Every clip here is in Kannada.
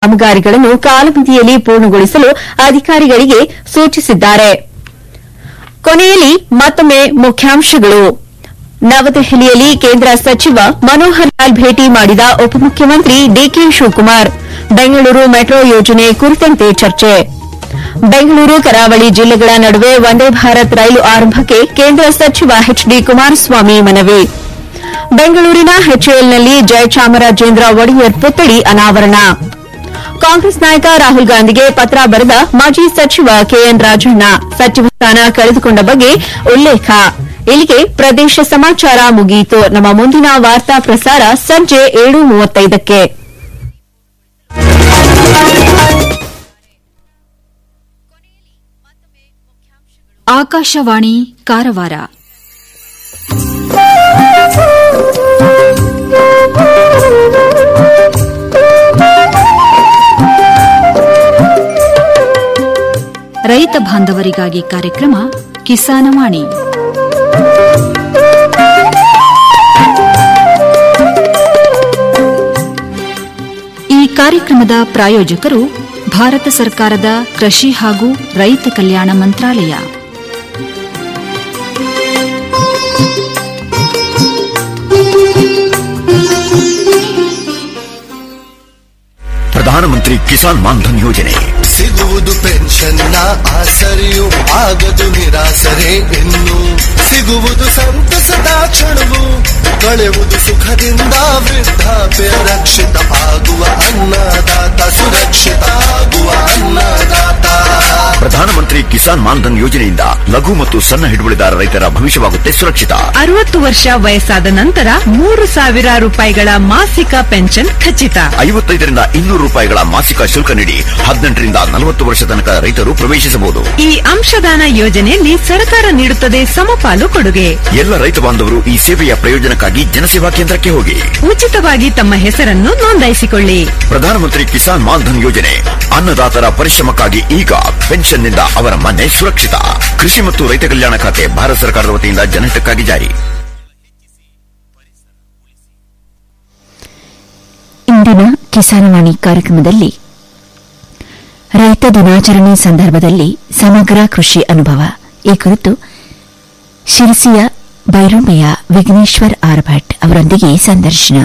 ಕಾಮಗಾರಿಗಳನ್ನು ಕಾಲಮಿತಿಯಲ್ಲಿ ಪೂರ್ಣಗೊಳಿಸಲು ಅಧಿಕಾರಿಗಳಿಗೆ ಸೂಚಿಸಿದ್ದಾರೆ ಕೊನೆಯಲ್ಲಿ ಮತ್ತೊಮ್ಮೆ ಮುಖ್ಯಾಂಶಗಳು ನವದೆಹಲಿಯಲ್ಲಿ ಕೇಂದ್ರ ಸಚಿವ ಮನೋಹರ್ ಲಾಲ್ ಭೇಟಿ ಮಾಡಿದ ಉಪಮುಖ್ಯಮಂತ್ರಿ ಡಿಕೆ ಶಿವಕುಮಾರ್ ಬೆಂಗಳೂರು ಮೆಟ್ರೋ ಯೋಜನೆ ಕುರಿತಂತೆ ಚರ್ಚೆ ಬೆಂಗಳೂರು ಕರಾವಳಿ ಜಿಲ್ಲೆಗಳ ನಡುವೆ ವಂದೇ ಭಾರತ್ ರೈಲು ಆರಂಭಕ್ಕೆ ಕೇಂದ್ರ ಸಚಿವ ಎಚ್ಡಿ ಕುಮಾರಸ್ವಾಮಿ ಮನವಿ ಬೆಂಗಳೂರಿನ ಎಚ್ಎಎಲ್ನಲ್ಲಿ ಜಯಚಾಮರಾಜೇಂದ್ರ ಒಡೆಯರ್ ಪುತ್ಥಳಿ ಅನಾವರಣ ಕಾಂಗ್ರೆಸ್ ನಾಯಕ ರಾಹುಲ್ ಗಾಂಧಿಗೆ ಪತ್ರ ಬರೆದ ಮಾಜಿ ಸಚಿವ ಕೆಎನ್ ರಾಜಣ್ಣ ಸಚಿವ ಸ್ಥಾನ ಕಳೆದುಕೊಂಡ ಬಗ್ಗೆ ಉಲ್ಲೇಖ ಇಲ್ಲಿಗೆ ಪ್ರದೇಶ ಸಮಾಚಾರ ಮುಗಿಯಿತು ನಮ್ಮ ಮುಂದಿನ ವಾರ್ತಾ ಪ್ರಸಾರ ಸಂಜೆ ಏಳು ಮೂವತ್ತೈದಕ್ಕೆ ಆಕಾಶವಾಣಿ ಕಾರವಾರ ರೈತ ಬಾಂಧವರಿಗಾಗಿ ಕಾರ್ಯಕ್ರಮ ಕಿಸಾನವಾಣಿ ಈ ಕಾರ್ಯಕ್ರಮದ ಪ್ರಾಯೋಜಕರು ಭಾರತ ಸರ್ಕಾರದ ಕೃಷಿ ಹಾಗೂ ರೈತ ಕಲ್ಯಾಣ ಮಂತ್ರಾಲಯ ಪ್ರಧಾನಮಂತ್ರಿ ಕಿಸಾನ್ ಮಾನ್ಧನ್ ಯೋಜನೆ ಸಿಗುವುದು ಪೆನ್ಷನ್ನ ಆಸರೆಯು ಆಗದು ನಿರಾಸರೆ ಇನ್ನು ಸಿಗುವುದು ಸಂತಸದ ಕ್ಷಣವು ಕಳೆವುದು ಸುಖದಿಂದ ವೃದ್ಧಾಪ್ಯ ರಕ್ಷಿತ ಆಗುವ ಅನ್ನದಾತ ಸುರಕ್ಷಿತ ಆಗುವ ಅನ್ನದಾತ ಪ್ರಧಾನಮಂತ್ರಿ ಕಿಸಾನ್ ಮಾನ್ಧನ್ ಯೋಜನೆಯಿಂದ ಲಘು ಮತ್ತು ಸಣ್ಣ ಹಿಡುವಳಿದಾರ ರೈತರ ಭವಿಷ್ಯವಾಗುತ್ತೆ ಸುರಕ್ಷಿತ ಅರವತ್ತು ವರ್ಷ ವಯಸ್ಸಾದ ನಂತರ ಮೂರು ಸಾವಿರ ರೂಪಾಯಿಗಳ ಮಾಸಿಕ ಪೆನ್ಷನ್ ಖಚಿತ ಐವತ್ತೈದರಿಂದ ಇನ್ನೂರು ರೂಪಾಯಿಗಳ ಮಾಸಿಕ ಶುಲ್ಕ ನೀಡಿ ಹದಿನೆಂಟರಿಂದ ನಲವತ್ತು ವರ್ಷ ತನಕ ರೈತರು ಪ್ರವೇಶಿಸಬಹುದು ಈ ಅಂಶದಾನ ಯೋಜನೆಯಲ್ಲಿ ಸರ್ಕಾರ ನೀಡುತ್ತದೆ ಸಮಪಾಲು ಕೊಡುಗೆ ಎಲ್ಲ ರೈತ ಬಾಂಧವರು ಈ ಸೇವೆಯ ಪ್ರಯೋಜನಕ್ಕಾಗಿ ಜನಸೇವಾ ಕೇಂದ್ರಕ್ಕೆ ಹೋಗಿ ಉಚಿತವಾಗಿ ತಮ್ಮ ಹೆಸರನ್ನು ನೋಂದಾಯಿಸಿಕೊಳ್ಳಿ ಪ್ರಧಾನಮಂತ್ರಿ ಕಿಸಾನ್ ಮಾನ್ಧನ್ ಯೋಜನೆ ಅನ್ನದಾತರ ಪರಿಶ್ರಮಕ್ಕಾಗಿ ಈಗ ಪೆನ್ಷನ್ನಿಂದ ಅವರ ಮನೆ ಸುರಕ್ಷಿತ ಕೃಷಿ ಮತ್ತು ರೈತ ಕಲ್ಯಾಣ ಖಾತೆ ಭಾರತ ಸರ್ಕಾರದ ವತಿಯಿಂದ ಜನಹಿತಕ್ಕಾಗಿ ಜಾರಿ ಇಂದಿನ ಕಿಸಾನವಾಣಿ ಕಾರ್ಯಕ್ರಮದಲ್ಲಿ ರೈತ ದಿನಾಚರಣೆ ಸಂದರ್ಭದಲ್ಲಿ ಸಮಗ್ರ ಕೃಷಿ ಅನುಭವ ಈ ಕುರಿತು ಶಿರಸಿಯ ಬೈರುಂಬೆಯ ವಿಘ್ನೇಶ್ವರ್ ಆರ್ ಭಟ್ ಅವರೊಂದಿಗೆ ಸಂದರ್ಶನ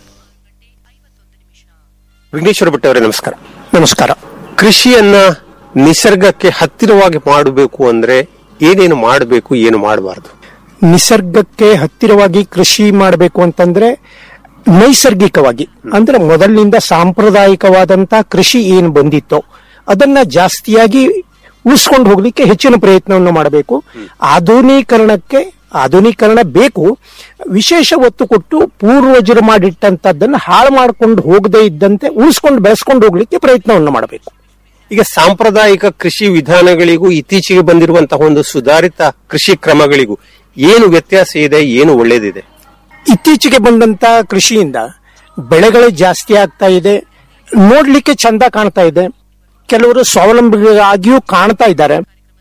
ವಿಘ್ನೇಶ್ವರ ಭಟ್ ಅವರೇ ನಮಸ್ಕಾರ ನಮಸ್ಕಾರ ಕೃಷಿಯನ್ನ ನಿಸರ್ಗಕ್ಕೆ ಹತ್ತಿರವಾಗಿ ಮಾಡಬೇಕು ಅಂದ್ರೆ ಏನೇನು ಮಾಡಬೇಕು ಏನು ಮಾಡಬಾರದು ನಿಸರ್ಗಕ್ಕೆ ಹತ್ತಿರವಾಗಿ ಕೃಷಿ ಮಾಡಬೇಕು ಅಂತಂದ್ರೆ ನೈಸರ್ಗಿಕವಾಗಿ ಅಂದ್ರೆ ಮೊದಲಿನಿಂದ ಸಾಂಪ್ರದಾಯಿಕವಾದಂತ ಕೃಷಿ ಏನು ಬಂದಿತ್ತೋ ಅದನ್ನ ಜಾಸ್ತಿಯಾಗಿ ಉಳಿಸ್ಕೊಂಡು ಹೋಗ್ಲಿಕ್ಕೆ ಹೆಚ್ಚಿನ ಪ್ರಯತ್ನವನ್ನು ಮಾಡಬೇಕು ಆಧುನೀಕರಣಕ್ಕೆ ಆಧುನೀಕರಣ ಬೇಕು ವಿಶೇಷ ಒತ್ತು ಕೊಟ್ಟು ಪೂರ್ವಜರು ಮಾಡಿಟ್ಟಂತದ್ದನ್ನ ಹಾಳು ಮಾಡ್ಕೊಂಡು ಹೋಗದೇ ಇದ್ದಂತೆ ಉಳಿಸ್ಕೊಂಡು ಬೆಳೆಸ್ಕೊಂಡು ಹೋಗ್ಲಿಕ್ಕೆ ಪ್ರಯತ್ನವನ್ನು ಮಾಡಬೇಕು ಈಗ ಸಾಂಪ್ರದಾಯಿಕ ಕೃಷಿ ವಿಧಾನಗಳಿಗೂ ಇತ್ತೀಚೆಗೆ ಬಂದಿರುವಂತಹ ಒಂದು ಸುಧಾರಿತ ಕೃಷಿ ಕ್ರಮಗಳಿಗೂ ಏನು ವ್ಯತ್ಯಾಸ ಇದೆ ಏನು ಒಳ್ಳೇದಿದೆ ಇತ್ತೀಚೆಗೆ ಬಂದಂತ ಕೃಷಿಯಿಂದ ಬೆಳೆಗಳೇ ಜಾಸ್ತಿ ಆಗ್ತಾ ಇದೆ ನೋಡ್ಲಿಕ್ಕೆ ಚಂದ ಕಾಣ್ತಾ ಇದೆ ಕೆಲವರು ಸ್ವಾವಲಂಬಿಗಳಾಗಿಯೂ ಕಾಣ್ತಾ ಇದ್ದಾರೆ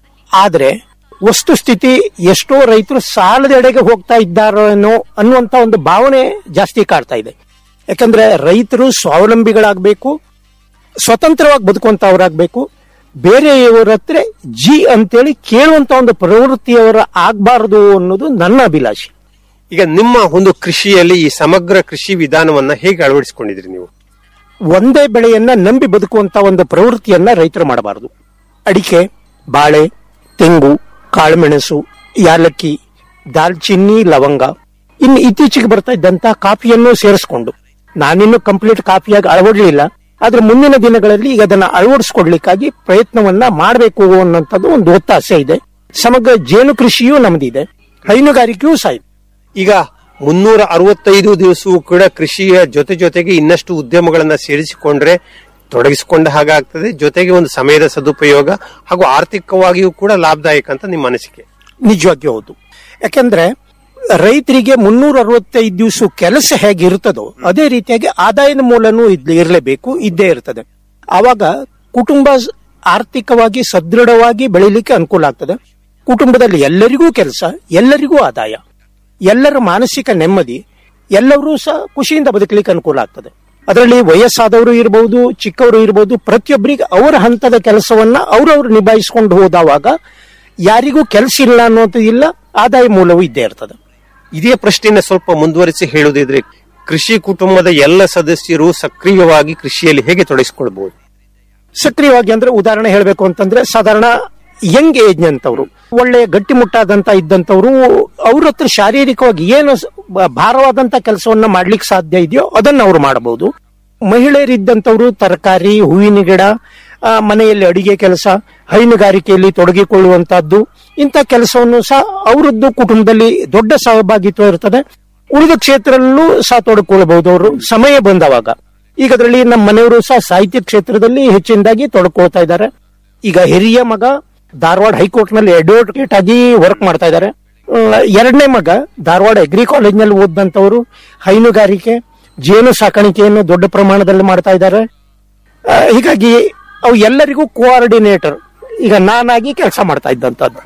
ಆದ್ರೆ ವಸ್ತುಸ್ಥಿತಿ ಎಷ್ಟೋ ರೈತರು ಸಾಲದೆಡೆಗೆ ಹೋಗ್ತಾ ಇದ್ದಾರೇನೋ ಅನ್ನುವಂತ ಒಂದು ಭಾವನೆ ಜಾಸ್ತಿ ಕಾಡ್ತಾ ಇದೆ ಯಾಕಂದ್ರೆ ರೈತರು ಸ್ವಾವಲಂಬಿಗಳಾಗಬೇಕು ಸ್ವತಂತ್ರವಾಗಿ ಬದುಕುವಂತವರಾಗಬೇಕು ಬೇರೆಯವರ ಹತ್ರ ಜಿ ಅಂತೇಳಿ ಕೇಳುವಂತ ಒಂದು ಪ್ರವೃತ್ತಿಯವರ ಆಗ್ಬಾರದು ಅನ್ನೋದು ನನ್ನ ಅಭಿಲಾಷೆ ಈಗ ನಿಮ್ಮ ಒಂದು ಕೃಷಿಯಲ್ಲಿ ಈ ಸಮಗ್ರ ಕೃಷಿ ವಿಧಾನವನ್ನ ಹೇಗೆ ಅಳವಡಿಸಿಕೊಂಡಿದ್ರಿ ನೀವು ಒಂದೇ ಬೆಳೆಯನ್ನ ನಂಬಿ ಬದುಕುವಂತ ಒಂದು ಪ್ರವೃತ್ತಿಯನ್ನ ರೈತರು ಮಾಡಬಾರದು ಅಡಿಕೆ ಬಾಳೆ ತೆಂಗು ಕಾಳುಮೆಣಸು ಯಾಲಕ್ಕಿ ದಾಲ್ಚಿನ್ನಿ ಲವಂಗ ಇನ್ನು ಇತ್ತೀಚೆಗೆ ಬರ್ತಾ ಇದ್ದಂತ ಕಾಫಿಯನ್ನು ಸೇರಿಸಿಕೊಂಡು ನಾನಿನ್ನು ಕಂಪ್ಲೀಟ್ ಕಾಫಿಯಾಗಿ ಅಳವಡಲಿಲ್ಲ ಆದ್ರೆ ಮುಂದಿನ ದಿನಗಳಲ್ಲಿ ಈಗ ಅದನ್ನ ಅಳವಡಿಸ್ಕೊಡ್ಲಿಕ್ಕಾಗಿ ಪ್ರಯತ್ನವನ್ನ ಮಾಡಬೇಕು ಅನ್ನೋಂಥದ್ದು ಒಂದು ಒತ್ತಾಸೆ ಇದೆ ಸಮಗ್ರ ಜೇನು ಕೃಷಿಯೂ ನಮ್ದಿದೆ ಹೈನುಗಾರಿಕೆಯೂ ಸಹ ಇದೆ ಈಗ ಮುನ್ನೂರ ಅರವತ್ತೈದು ದಿವಸವೂ ಕೂಡ ಕೃಷಿಯ ಜೊತೆ ಜೊತೆಗೆ ಇನ್ನಷ್ಟು ಉದ್ಯಮಗಳನ್ನ ಸೇರಿಸಿಕೊಂಡ್ರೆ ತೊಡಗಿಸಿಕೊಂಡ ಹಾಗಾಗ್ತದೆ ಜೊತೆಗೆ ಒಂದು ಸಮಯದ ಸದುಪಯೋಗ ಹಾಗೂ ಆರ್ಥಿಕವಾಗಿಯೂ ಕೂಡ ಲಾಭದಾಯಕ ಅಂತ ನಿಮ್ಮ ಅನಿಸಿಕೆ ನಿಜವಾಗಿಯೂ ಹೌದು ಯಾಕಂದ್ರೆ ರೈತರಿಗೆ ಮುನ್ನೂರ ಅರವತ್ತೈದು ದಿವಸ ಕೆಲಸ ಹೇಗೆ ಇರ್ತದೋ ಅದೇ ರೀತಿಯಾಗಿ ಆದಾಯದ ಮೂಲನೂ ಇದ್- ಇರಲೇಬೇಕು ಇದ್ದೇ ಇರ್ತದೆ ಆವಾಗ ಕುಟುಂಬ ಸ್- ಆರ್ಥಿಕವಾಗಿ ಸದೃಢವಾಗಿ ಬೆಳಿಲಿಕ್ಕೆ ಅನುಕೂಲ ಆಗ್ತದೆ ಕುಟುಂಬದಲ್ಲಿ ಎಲ್ಲರಿಗೂ ಕೆಲಸ ಎಲ್ಲರಿಗೂ ಆದಾಯ ಎಲ್ಲರ ಮಾನಸಿಕ ನೆಮ್ಮದಿ ಎಲ್ಲರೂ ಸಹ ಖುಷಿಯಿಂದ ಬದುಕಲಿಕ್ಕೆ ಅನುಕೂಲ ಆಗ್ತದೆ ಅದರಲ್ಲಿ ವಯಸ್ಸಾದವರು ಇರಬಹುದು ಚಿಕ್ಕವರು ಇರಬಹುದು ಪ್ರತಿಯೊಬ್ಬರಿಗೆ ಅವರ ಹಂತದ ಕೆಲಸವನ್ನ ಅವರವರು ನಿಭಾಯಿಸಿಕೊಂಡು ಹೋದವಾಗ ಯಾರಿಗೂ ಕೆಲಸ ಇಲ್ಲ ಅನ್ನೋದು ಇಲ್ಲ ಆದಾಯ ಮೂಲವೂ ಇದ್ದೇ ಇರ್ತದೆ ಇದೇ ಪ್ರಶ್ನೆಯನ್ನ ಸ್ವಲ್ಪ ಮುಂದುವರಿಸಿ ಹೇಳುವುದಿದ್ರೆ ಕೃಷಿ ಕುಟುಂಬದ ಎಲ್ಲ ಸದಸ್ಯರು ಸಕ್ರಿಯವಾಗಿ ಕೃಷಿಯಲ್ಲಿ ಹೇಗೆ ತೊಡಗಿಸಿಕೊಳ್ಬಹುದು ಸಕ್ರಿಯವಾಗಿ ಅಂದ್ರೆ ಉದಾಹರಣೆ ಹೇಳಬೇಕು ಅಂತಂದ್ರೆ ಸಾಧಾರಣ ಯಂಗ್ ಏಜ್ ಅಂತವ್ರು ಒಳ್ಳೆ ಗಟ್ಟಿಮುಟ್ಟಾದಂತ ಇದ್ದಂತವ್ರು ಅವ್ರ ಹತ್ರ ಶಾರೀರಿಕವಾಗಿ ಏನು ಸ- ಬ- ಭಾರವಾದಂತ ಕೆಲಸವನ್ನ ಮಾಡ್ಲಿಕ್ಕೆ ಸಾಧ್ಯ ಇದೆಯೋ ಅದನ್ನ ಅವ್ರು ಮಾಡಬಹುದು ಮಹಿಳೆಯರಿದ್ದಂತವ್ರು ತರಕಾರಿ ಹೂವಿನ ಗಿಡ ಆ, ಮನೆಯಲ್ಲಿ ಅಡಿಗೆ ಕೆಲಸ ಹೈನುಗಾರಿಕೆಯಲ್ಲಿ ತೊಡಗಿಕೊಳ್ಳುವಂತಹದ್ದು ಇಂಥ ಕೆಲಸವನ್ನು ಸಹ ಅವರದ್ದು ಕುಟುಂಬದಲ್ಲಿ ದೊಡ್ಡ ಸಹಭಾಗಿತ್ವ ಇರ್ತದೆ ಉಳಿದ ಕ್ಷೇತ್ರದಲ್ಲೂ ಸಹ ತೊಡಗಿಕೊಳ್ಳಬಹುದು ಅವರು ಸಮಯ ಬಂದವಾಗ ಈಗ ಅದರಲ್ಲಿ ನಮ್ಮ ಮನೆಯವರು ಸಹ ಸಾಹಿತ್ಯ ಕ್ಷೇತ್ರದಲ್ಲಿ ಹೆಚ್ಚಿನದಾಗಿ ತೊಡಕೊಳ್ತಾ ಇದ್ದಾರೆ ಈಗ ಹಿರಿಯ ಮಗ ಧಾರವಾಡ ಹೈಕೋರ್ಟ್ ನಲ್ಲಿ ಅಡ್ವೊಕೇಟ್ ಆಗಿ ವರ್ಕ್ ಮಾಡ್ತಾ ಇದ್ದಾರೆ ಎರಡನೇ ಮಗ ಧಾರವಾಡ ಅಗ್ರಿ ಕಾಲೇಜ್ ನಲ್ಲಿ ಓದಂತವರು ಹೈನುಗಾರಿಕೆ ಜೇನು ಸಾಕಾಣಿಕೆಯನ್ನು ದೊಡ್ಡ ಪ್ರಮಾಣದಲ್ಲಿ ಮಾಡ್ತಾ ಇದ್ದಾರೆ ಆ, ಹೀಗಾಗಿ ಅವು ಎಲ್ಲರಿಗೂ ಕೋಆರ್ಡಿನೇಟರ್ ಈಗ ನಾನಾಗಿ ಕೆಲಸ ಮಾಡ್ತಾ ಇದ್ದಂತದ್ದು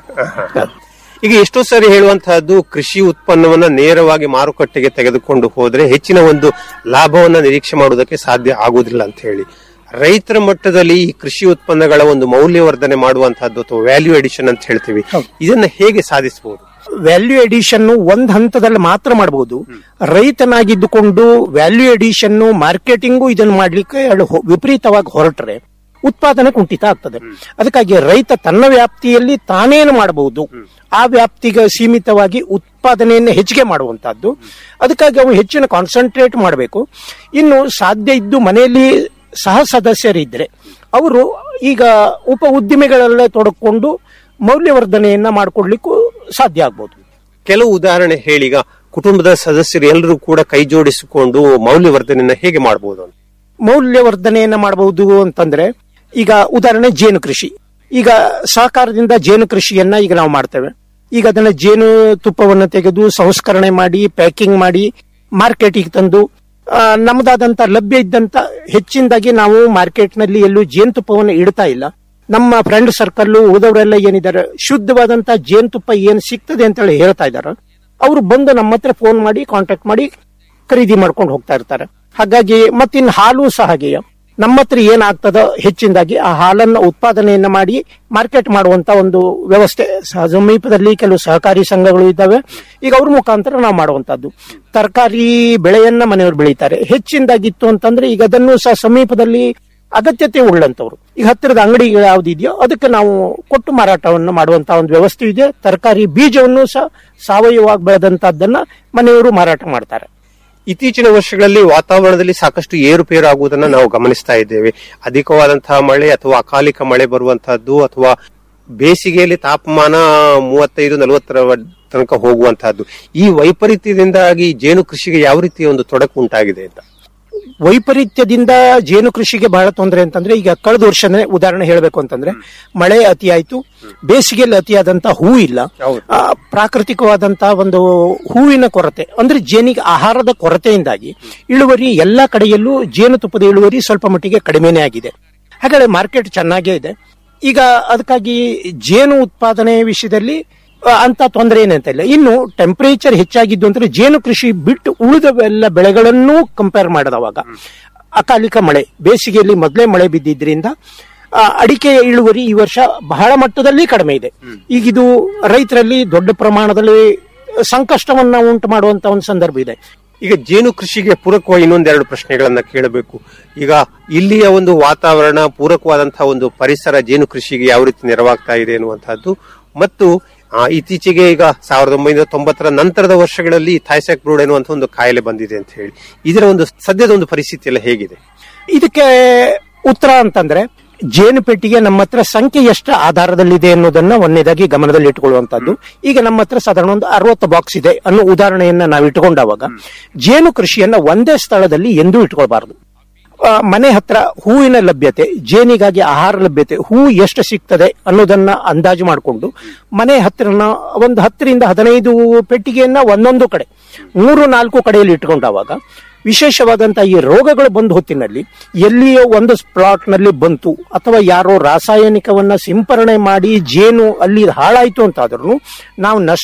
ಈಗ ಎಷ್ಟೋ ಸಾರಿ ಹೇಳುವಂತಹದ್ದು ಕೃಷಿ ಉತ್ಪನ್ನವನ್ನ ನೇರವಾಗಿ ಮಾರುಕಟ್ಟೆಗೆ ತೆಗೆದುಕೊಂಡು ಹೋದ್ರೆ ಹೆಚ್ಚಿನ ಒಂದು ಲಾಭವನ್ನ ನಿರೀಕ್ಷೆ ಮಾಡುವುದಕ್ಕೆ ಸಾಧ್ಯ ಆಗುವುದಿಲ್ಲ ಅಂತ ಹೇಳಿ ರೈತರ ಮಟ್ಟದಲ್ಲಿ ಈ ಕೃಷಿ ಉತ್ಪನ್ನಗಳ ಒಂದು ಮೌಲ್ಯವರ್ಧನೆ ಮಾಡುವಂತಹದ್ದು ಅಥವಾ ವ್ಯಾಲ್ಯೂ ಎಡಿಷನ್ ಅಂತ ಹೇಳ್ತೀವಿ ಇದನ್ನ ಹೇಗೆ ಸಾಧಿಸಬಹುದು ವ್ಯಾಲ್ಯೂ ಎಡಿಷನ್ ಒಂದ್ ಹಂತದಲ್ಲಿ ಮಾತ್ರ ಮಾಡಬಹುದು ರೈತನಾಗಿದ್ದುಕೊಂಡು ವ್ಯಾಲ್ಯೂ ಎಡಿಷನ್ ಮಾರ್ಕೆಟಿಂಗು ಇದನ್ನು ಮಾಡ್ಲಿಕ್ಕೆ ಎರಡು ಹೊ- ವಿಪರೀತವಾಗಿ ಹೊರಟ್ರೆ ಉತ್ಪಾದನೆ ಕುಂಠಿತ ಆಗ್ತದೆ ಅದಕ್ಕಾಗಿ ರೈತ ತನ್ನ ವ್ಯಾಪ್ತಿಯಲ್ಲಿ ತಾನೇನು ಮಾಡಬಹುದು ಆ ವ್ಯಾಪ್ತಿಗೆ ಸೀಮಿತವಾಗಿ ಉತ್ಪಾದನೆಯನ್ನು ಹೆಚ್ಚಿಗೆ ಮಾಡುವಂತಹದ್ದು ಅದಕ್ಕಾಗಿ ಅವನು ಹೆಚ್ಚಿನ ಕಾನ್ಸಂಟ್ರೇಟ್ ಮಾಡಬೇಕು ಇನ್ನು ಸಾಧ್ಯ ಇದ್ದು ಮನೆಯಲ್ಲಿ ಸಹ ಸದಸ್ಯರಿದ್ರೆ ಅವರು ಈಗ ಉಪ ಉದ್ದಿಮೆಗಳಲ್ಲೇ ತೊಡಕೊಂಡು ಮೌಲ್ಯವರ್ಧನೆಯನ್ನ ಮಾಡಿಕೊಡ್ಲಿಕ್ಕೂ ಸಾಧ್ಯ ಆಗ್ಬೋದು ಕೆಲವು ಉದಾಹರಣೆ ಹೇಳಿ ಈಗ ಕುಟುಂಬದ ಸದಸ್ಯರು ಎಲ್ಲರೂ ಕೂಡ ಕೈ ಜೋಡಿಸಿಕೊಂಡು ಮೌಲ್ಯವರ್ಧನೆಯನ್ನ ಹೇಗೆ ಮಾಡಬಹುದು ಅಂತ ಮೌಲ್ಯವರ್ಧನೆಯನ್ನ ಮಾಡಬಹುದು ಅಂತಂದ್ರೆ ಈಗ ಉದಾಹರಣೆ ಜೇನು ಕೃಷಿ ಈಗ ಸಹಕಾರದಿಂದ ಜೇನು ಕೃಷಿಯನ್ನ ಈಗ ನಾವು ಮಾಡ್ತೇವೆ ಈಗ ಅದನ್ನ ಜೇನು ತುಪ್ಪವನ್ನು ತೆಗೆದು ಸಂಸ್ಕರಣೆ ಮಾಡಿ ಪ್ಯಾಕಿಂಗ್ ಮಾಡಿ ಮಾರ್ಕೆಟಿಗೆ ತಂದು ಆ, ನಮ್ದಾದಂತ ಲಭ್ಯ ಇದ್ದಂತ ಹೆಚ್ಚಿನದಾಗಿ ನಾವು ಮಾರ್ಕೆಟ್ ನಲ್ಲಿ ಎಲ್ಲೂ ಜೇನುತುಪ್ಪವನ್ನು ಇಡ್ತಾ ಇಲ್ಲ ನಮ್ಮ ಫ್ರೆಂಡ್ ಸರ್ಕಲ್ ಉಳಿದವರೆಲ್ಲ ಏನಿದ್ದಾರೆ ಶುದ್ಧವಾದಂತ ಜೇನುತುಪ್ಪ ಏನ್ ಸಿಗ್ತದೆ ಅಂತ ಹೇಳಿ ಹೇಳ್ತಾ ಇದ್ದಾರೆ ಅವರು ಬಂದು ನಮ್ಮ ಹತ್ರ ಫೋನ್ ಮಾಡಿ ಕಾಂಟ್ಯಾಕ್ಟ್ ಮಾಡಿ ಖರೀದಿ ಮಾಡ್ಕೊಂಡು ಹೋಗ್ತಾ ಇರ್ತಾರೆ ಹಾಗಾಗಿ ಮತ್ತಿನ್ ಹಾಲು ಸಹ ಹಾಗೆಯೇ ನಮ್ಮ ಹತ್ರ ಏನಾಗ್ತದ ಹೆಚ್ಚಿನದಾಗಿ ಆ ಹಾಲನ್ನ ಉತ್ಪಾದನೆಯನ್ನ ಮಾಡಿ ಮಾರ್ಕೆಟ್ ಮಾಡುವಂತ ಒಂದು ವ್ಯವಸ್ಥೆ ಸ- ಸಮೀಪದಲ್ಲಿ ಕೆಲವು ಸಹಕಾರಿ ಸಂಘಗಳು ಇದ್ದಾವೆ ಈಗ ಅವ್ರ ಮುಖಾಂತರ ನಾವು ಮಾಡುವಂತದ್ದು ತರಕಾರಿ ಬೆಳೆಯನ್ನ ಮನೆಯವರು ಬೆಳೀತಾರೆ ಹೆಚ್ಚಿನದಾಗಿತ್ತು ಅಂತಂದ್ರೆ ಈಗ ಅದನ್ನು ಸಹ ಸಮೀಪದಲ್ಲಿ ಅಗತ್ಯತೆ ಉಳ್ಳಂತವ್ರು ಈಗ ಹತ್ತಿರದ ಅಂಗಡಿಗಳು ಯಾವ್ದಿದೆಯೋ ಅದಕ್ಕೆ ನಾವು ಕೊಟ್ಟು ಮಾರಾಟವನ್ನು ಮಾಡುವಂತ ಒಂದು ವ್ಯವಸ್ಥೆ ಇದೆ ತರಕಾರಿ ಬೀಜವನ್ನು ಸಹ ಸಾವಯವವಾಗಿ ಬೆಳೆದಂತದ್ದನ್ನ ಮನೆಯವರು ಮಾರಾಟ ಮಾಡ್ತಾರೆ ಇತ್ತೀಚಿನ ವರ್ಷಗಳಲ್ಲಿ ವಾತಾವರಣದಲ್ಲಿ ಸಾಕಷ್ಟು ಏರುಪೇರು ಆಗುವುದನ್ನ ನಾವು ಗಮನಿಸ್ತಾ ಇದ್ದೇವೆ ಅಧಿಕವಾದಂತಹ ಮಳೆ ಅಥವಾ ಅಕಾಲಿಕ ಮಳೆ ಬರುವಂತಹದ್ದು ಅಥವಾ ಬೇಸಿಗೆಯಲ್ಲಿ ತಾಪಮಾನ ಮೂವತ್ತೈದು ನಲವತ್ತರ ತನಕ ಹೋಗುವಂತಹದ್ದು ಈ ವೈಪರೀತ್ಯದಿಂದಾಗಿ ಜೇನು ಕೃಷಿಗೆ ಯಾವ ರೀತಿಯ ಒಂದು ತೊಡಕು ಉಂಟಾಗಿದೆ ಅಂತ ವೈಪರೀತ್ಯದಿಂದ ಜೇನು ಕೃಷಿಗೆ ಬಹಳ ತೊಂದರೆ ಅಂತಂದ್ರೆ ಈಗ ಕಳೆದ ವರ್ಷನೇ ಉದಾಹರಣೆ ಹೇಳಬೇಕು ಅಂತಂದ್ರೆ ಮಳೆ ಅತಿ ಆಯ್ತು ಬೇಸಿಗೆಯಲ್ಲಿ ಅತಿಯಾದಂತ ಹೂ ಇಲ್ಲ ಆ, ಪ್ರಾಕೃತಿಕವಾದಂತಹ ಒಂದು ಹೂವಿನ ಕೊರತೆ ಅಂದ್ರೆ ಜೇನಿಗೆ ಆಹಾರದ ಕೊರತೆಯಿಂದಾಗಿ ಇಳುವರಿ ಎಲ್ಲಾ ಕಡೆಯಲ್ಲೂ ಜೇನುತುಪ್ಪದ ಇಳುವರಿ ಸ್ವಲ್ಪ ಮಟ್ಟಿಗೆ ಕಡಿಮೆನೇ ಆಗಿದೆ ಹಾಗಾದ್ರೆ ಮಾರ್ಕೆಟ್ ಚೆನ್ನಾಗೇ ಇದೆ ಈಗ ಅದಕ್ಕಾಗಿ ಜೇನು ಉತ್ಪಾದನೆ ವಿಷಯದಲ್ಲಿ ಆ, ಅಂತ ತೊಂದರೆ ಏನಂತ ಇಲ್ಲ ಇನ್ನು ಟೆಂಪರೇಚರ್ ಹೆಚ್ಚಾಗಿದ್ದು ಅಂದ್ರೆ ಜೇನು ಕೃಷಿ ಬಿಟ್ಟು ಉಳಿದವೆಲ್ಲ ಬೆಳೆಗಳನ್ನೂ ಕಂಪೇರ್ ಮಾಡಿದವಾಗ ಅಕಾಲಿಕ ಮಳೆ ಬೇಸಿಗೆಯಲ್ಲಿ ಮೊದಲೇ ಮಳೆ ಬಿದ್ದಿದ್ರಿಂದ ಆ, ಅಡಿಕೆಯ ಇಳುವರಿ ಈ ವರ್ಷ ಬಹಳ ಮಟ್ಟದಲ್ಲಿ ಕಡಿಮೆ ಇದೆ ಈಗ ಇದು ರೈತರಲ್ಲಿ ದೊಡ್ಡ ಪ್ರಮಾಣದಲ್ಲಿ ಸಂಕಷ್ಟವನ್ನ ಉಂಟು ಮಾಡುವಂತ ಒಂದು ಸಂದರ್ಭ ಇದೆ ಈಗ ಜೇನು ಕೃಷಿಗೆ ಪೂರಕವಾಗಿ ಇನ್ನೊಂದೆರಡು ಪ್ರಶ್ನೆಗಳನ್ನ ಕೇಳಬೇಕು ಈಗ ಇಲ್ಲಿಯ ಒಂದು ವಾತಾವರಣ ಪೂರಕವಾದಂತಹ ಒಂದು ಪರಿಸರ ಜೇನು ಕೃಷಿಗೆ ಯಾವ ರೀತಿ ನೆರವಾಗ್ತಾ ಇದೆ ಎನ್ನುವಂತಹದ್ದು ಮತ್ತು ಆ, ಇತ್ತೀಚೆಗೆ ಈಗ ಸಾವಿರದ ಒಂಬೈನೂರ ತೊಂಬತ್ತರ ನಂತರದ ವರ್ಷಗಳಲ್ಲಿ ಥೈಸಾಕ್ ಬ್ರೂಡ್ ಎನ್ನುವಂತ ಒಂದು ಕಾಯಿಲೆ ಬಂದಿದೆ ಅಂತ ಹೇಳಿ ಇದರ ಒಂದು ಸದ್ಯದ ಒಂದು ಪರಿಸ್ಥಿತಿ ಎಲ್ಲ ಹೇಗಿದೆ ಇದಕ್ಕೆ ಉತ್ತರ ಅಂತಂದ್ರೆ ಜೇನು ಪೆಟ್ಟಿಗೆ ನಮ್ಮ ಹತ್ರ ಸಂಖ್ಯೆ ಎಷ್ಟು ಆಧಾರದಲ್ಲಿದೆ ಅನ್ನೋದನ್ನ ಒಂದನೇದಾಗಿ ಗಮನದಲ್ಲಿ ಇಟ್ಟುಕೊಳ್ಳುವಂತದ್ದು ಈಗ ನಮ್ಮ ಹತ್ರ ಸಾಧಾರಣ ಒಂದು ಅರವತ್ತು ಬಾಕ್ಸ್ ಇದೆ ಅನ್ನೋ ಉದಾಹರಣೆಯನ್ನ ನಾವು ಇಟ್ಟುಕೊಂಡಾಗ ಜೇನು ಕೃಷಿಯನ್ನ ಒಂದೇ ಸ್ಥಳದಲ್ಲಿ ಎಂದೂ ಇಟ್ಕೊಳ್ಬಾರದು ಆ, ಮನೆ ಹತ್ರ ಹೂವಿನ ಲಭ್ಯತೆ ಜೇನಿಗಾಗಿ ಆಹಾರ ಲಭ್ಯತೆ ಹೂ ಎಷ್ಟು ಸಿಗ್ತದೆ ಅನ್ನೋದನ್ನ ಅಂದಾಜು ಮಾಡಿಕೊಂಡು ಮನೆ ಹತ್ತಿರನ ಒಂದು ಹತ್ತರಿಂದ ಹದಿನೈದು ಪೆಟ್ಟಿಗೆಯನ್ನ ಒಂದೊಂದು ಕಡೆ ಮೂರು ನಾಲ್ಕು ಕಡೆಯಲ್ಲಿ ಇಟ್ಕೊಂಡಾಗ ವಿಶೇಷವಾದಂತ ಈ ರೋಗಗಳು ಬಂದ ಹೊತ್ತಿನಲ್ಲಿ ಎಲ್ಲಿಯೋ ಒಂದು ಸ್ಪಾಟ್ ನಲ್ಲಿ ಬಂತು ಅಥವಾ ಯಾರೋ ರಾಸಾಯನಿಕವನ್ನ ಸಿಂಪರಣೆ ಮಾಡಿ ಜೇನು ಅಲ್ಲಿ ಹಾಳಾಯ್ತು ಅಂತಾದ್ರೂ ನಾವು ನಷ್ಟ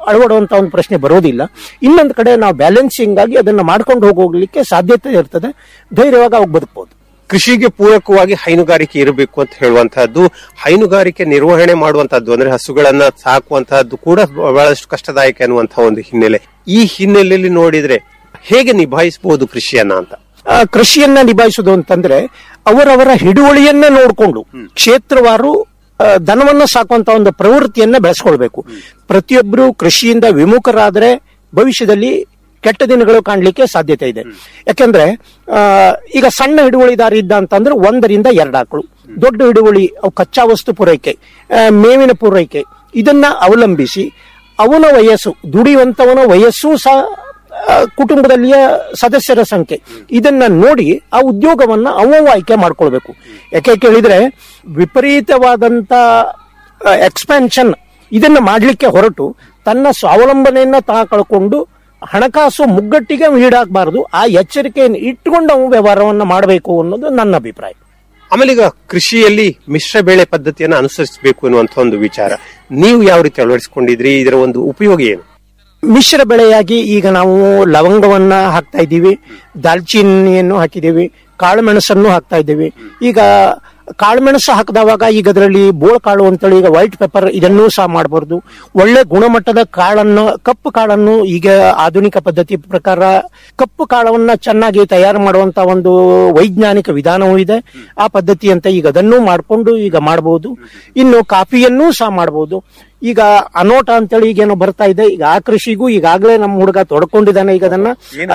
ಅಳವಡುವಂತ ಒಂದು ಪ್ರಶ್ನೆ ಬರೋದಿಲ್ಲ ಇನ್ನೊಂದು ಕಡೆ ನಾವು ಬ್ಯಾಲೆನ್ಸಿಂಗ್ ಆಗಿ ಅದನ್ನ ಮಾಡ್ಕೊಂಡು ಹೋಗ್ಲಿಕ್ಕೆ ಸಾಧ್ಯತೆ ಇರ್ತದೆ ಧೈರ್ಯವಾಗಿ ಅವಾಗ ಬದುಕಬಹುದು ಕೃಷಿಗೆ ಪೂರಕವಾಗಿ ಹೈನುಗಾರಿಕೆ ಇರಬೇಕು ಅಂತ ಹೇಳುವಂತಹದ್ದು ಹೈನುಗಾರಿಕೆ ನಿರ್ವಹಣೆ ಮಾಡುವಂತಹದ್ದು ಅಂದ್ರೆ ಹಸುಗಳನ್ನ ಸಾಕುವಂತಹದ್ದು ಕೂಡ ಬಹಳಷ್ಟು ಕಷ್ಟದಾಯಕ ಅನ್ನುವಂತಹ ಒಂದು ಹಿನ್ನೆಲೆ ಈ ಹಿನ್ನೆಲೆಯಲ್ಲಿ ನೋಡಿದ್ರೆ ಹೇಗೆ ನಿಭಾಯಿಸಬಹುದು ಕೃಷಿಯನ್ನ ಅಂತ ಆ, ಕೃಷಿಯನ್ನ ನಿಭಾಯಿಸುವುದು ಅಂತಂದ್ರೆ ಅವರವರ ಹಿಡುವಳಿಯನ್ನ ನೋಡಿಕೊಂಡು ಕ್ಷೇತ್ರವಾರು ಆ, ದನವನ್ನ ಸಾಕುವಂತ ಒಂದು ಪ್ರವೃತ್ತಿಯನ್ನ ಬೆಳೆಸ್ಕೊಳ್ಬೇಕು ಪ್ರತಿಯೊಬ್ಬರು ಕೃಷಿಯಿಂದ ವಿಮುಖರಾದ್ರೆ ಭವಿಷ್ಯದಲ್ಲಿ ಕೆಟ್ಟ ದಿನಗಳು ಕಾಣ್ಲಿಕ್ಕೆ ಸಾಧ್ಯತೆ ಇದೆ ಯಾಕಂದ್ರೆ ಆ, ಈಗ ಸಣ್ಣ ಹಿಡುವಳಿದಾರ ಇದ್ದ ಅಂತಂದ್ರೆ ಒಂದರಿಂದ ಎರಡು ಆಕಳು ದೊಡ್ಡ ಹಿಡುವಳಿ ಅವು ಕಚ್ಚಾ ವಸ್ತು ಪೂರೈಕೆ ಆ, ಮೇವಿನ ಪೂರೈಕೆ ಇದನ್ನ ಅವಲಂಬಿಸಿ ಅವನ ವಯಸ್ಸು ದುಡಿಯುವಂತವನ ವಯಸ್ಸು ಸಹ ಆ, ಕುಟುಂಬದಲ್ಲಿಯ ಸದಸ್ಯರ ಸಂಖ್ಯೆ ಇದನ್ನ ನೋಡಿ ಆ ಉದ್ಯೋಗವನ್ನ ಅವ ಆಯ್ಕೆ ಮಾಡ್ಕೊಳ್ಬೇಕು ಯಾಕೆ ಕೇಳಿದ್ರೆ ವಿಪರೀತವಾದಂತ ಎಕ್ಸ್ಪಾನ್ಷನ್ ಇದನ್ನ ಮಾಡ್ಲಿಕ್ಕೆ ಹೊರಟು ತನ್ನ ಸ್ವಾವಲಂಬನೆಯನ್ನ ತಾ ಕಳ್ಕೊಂಡು ಹಣಕಾಸು ಮುಗ್ಗಟ್ಟಿಗೆ ಈಡಾಗಬಾರದು ಆ ಎಚ್ಚರಿಕೆಯನ್ನು ಇಟ್ಟುಕೊಂಡು ಅವು ವ್ಯವಹಾರವನ್ನ ಮಾಡಬೇಕು ಅನ್ನೋದು ನನ್ನ ಅಭಿಪ್ರಾಯ ಆಮೇಲೆ ಈಗ ಕೃಷಿಯಲ್ಲಿ ಮಿಶ್ರ ಬೆಳೆ ಪದ್ಧತಿಯನ್ನು ಅನುಸರಿಸಬೇಕು ಅನ್ನುವಂತ ಒಂದು ವಿಚಾರ ನೀವು ಯಾವ ರೀತಿ ಅಳವಡಿಸಿಕೊಂಡಿದ್ರಿ ಇದರ ಒಂದು ಉಪಯೋಗ ಏನು ಮಿಶ್ರ ಬೆಳೆಯಾಗಿ ಈಗ ನಾವು ಲವಂಗವನ್ನ ಹಾಕ್ತಾ ಇದ್ದೀವಿ ದಾಲ್ಚಿನ್ನಿಯನ್ನು ಹಾಕಿದ್ದೀವಿ ಕಾಳುಮೆಣಸನ್ನು ಹಾಕ್ತಾ ಇದ್ದೀವಿ ಈಗ ಕಾಳುಮೆಣಸು ಹಾಕಿದವಾಗ ಈಗ ಅದರಲ್ಲಿ ಬೋಳ್ ಕಾಳು ಅಂತೇಳಿ ಈಗ ವೈಟ್ ಪೆಪ್ಪರ್ ಇದನ್ನೂ ಸಹ ಮಾಡಬಹುದು ಒಳ್ಳೆ ಗುಣಮಟ್ಟದ ಕಾಳನ್ನು ಕಪ್ಪು ಕಾಳನ್ನು ಈಗ ಆಧುನಿಕ ಪದ್ಧತಿ ಪ್ರಕಾರ ಕಪ್ಪು ಕಾಳವನ್ನ ಚೆನ್ನಾಗಿ ತಯಾರು ಮಾಡುವಂತ ಒಂದು ವೈಜ್ಞಾನಿಕ ವಿಧಾನವೂ ಇದೆ ಆ ಪದ್ಧತಿ ಅಂತ ಈಗ ಅದನ್ನೂ ಮಾಡಿಕೊಂಡು ಈಗ ಮಾಡಬಹುದು ಇನ್ನು ಕಾಫಿಯನ್ನೂ ಸಹ ಮಾಡಬಹುದು ಈಗ ಅನೋಟ ಅಂತೇಳಿ ಈಗೇನೋ ಬರ್ತಾ ಇದೆ ಈಗ ಆ ಕೃಷಿಗೂ ಈಗಾಗಲೇ ನಮ್ಮ ಹುಡುಗ ತೊಡ್ಕೊಂಡಿದ್ದಾನೆ ಈಗ ಅದನ್ನ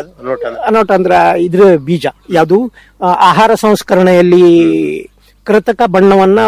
ಅನೋಟ ಅಂದ್ರ ಇದ್ರ ಬೀಜ ಯಾವುದು ಆ, ಆಹಾರ ಸಂಸ್ಕರಣೆಯಲ್ಲಿ ಕೃತಕ ಬಣ್ಣವನ್ನ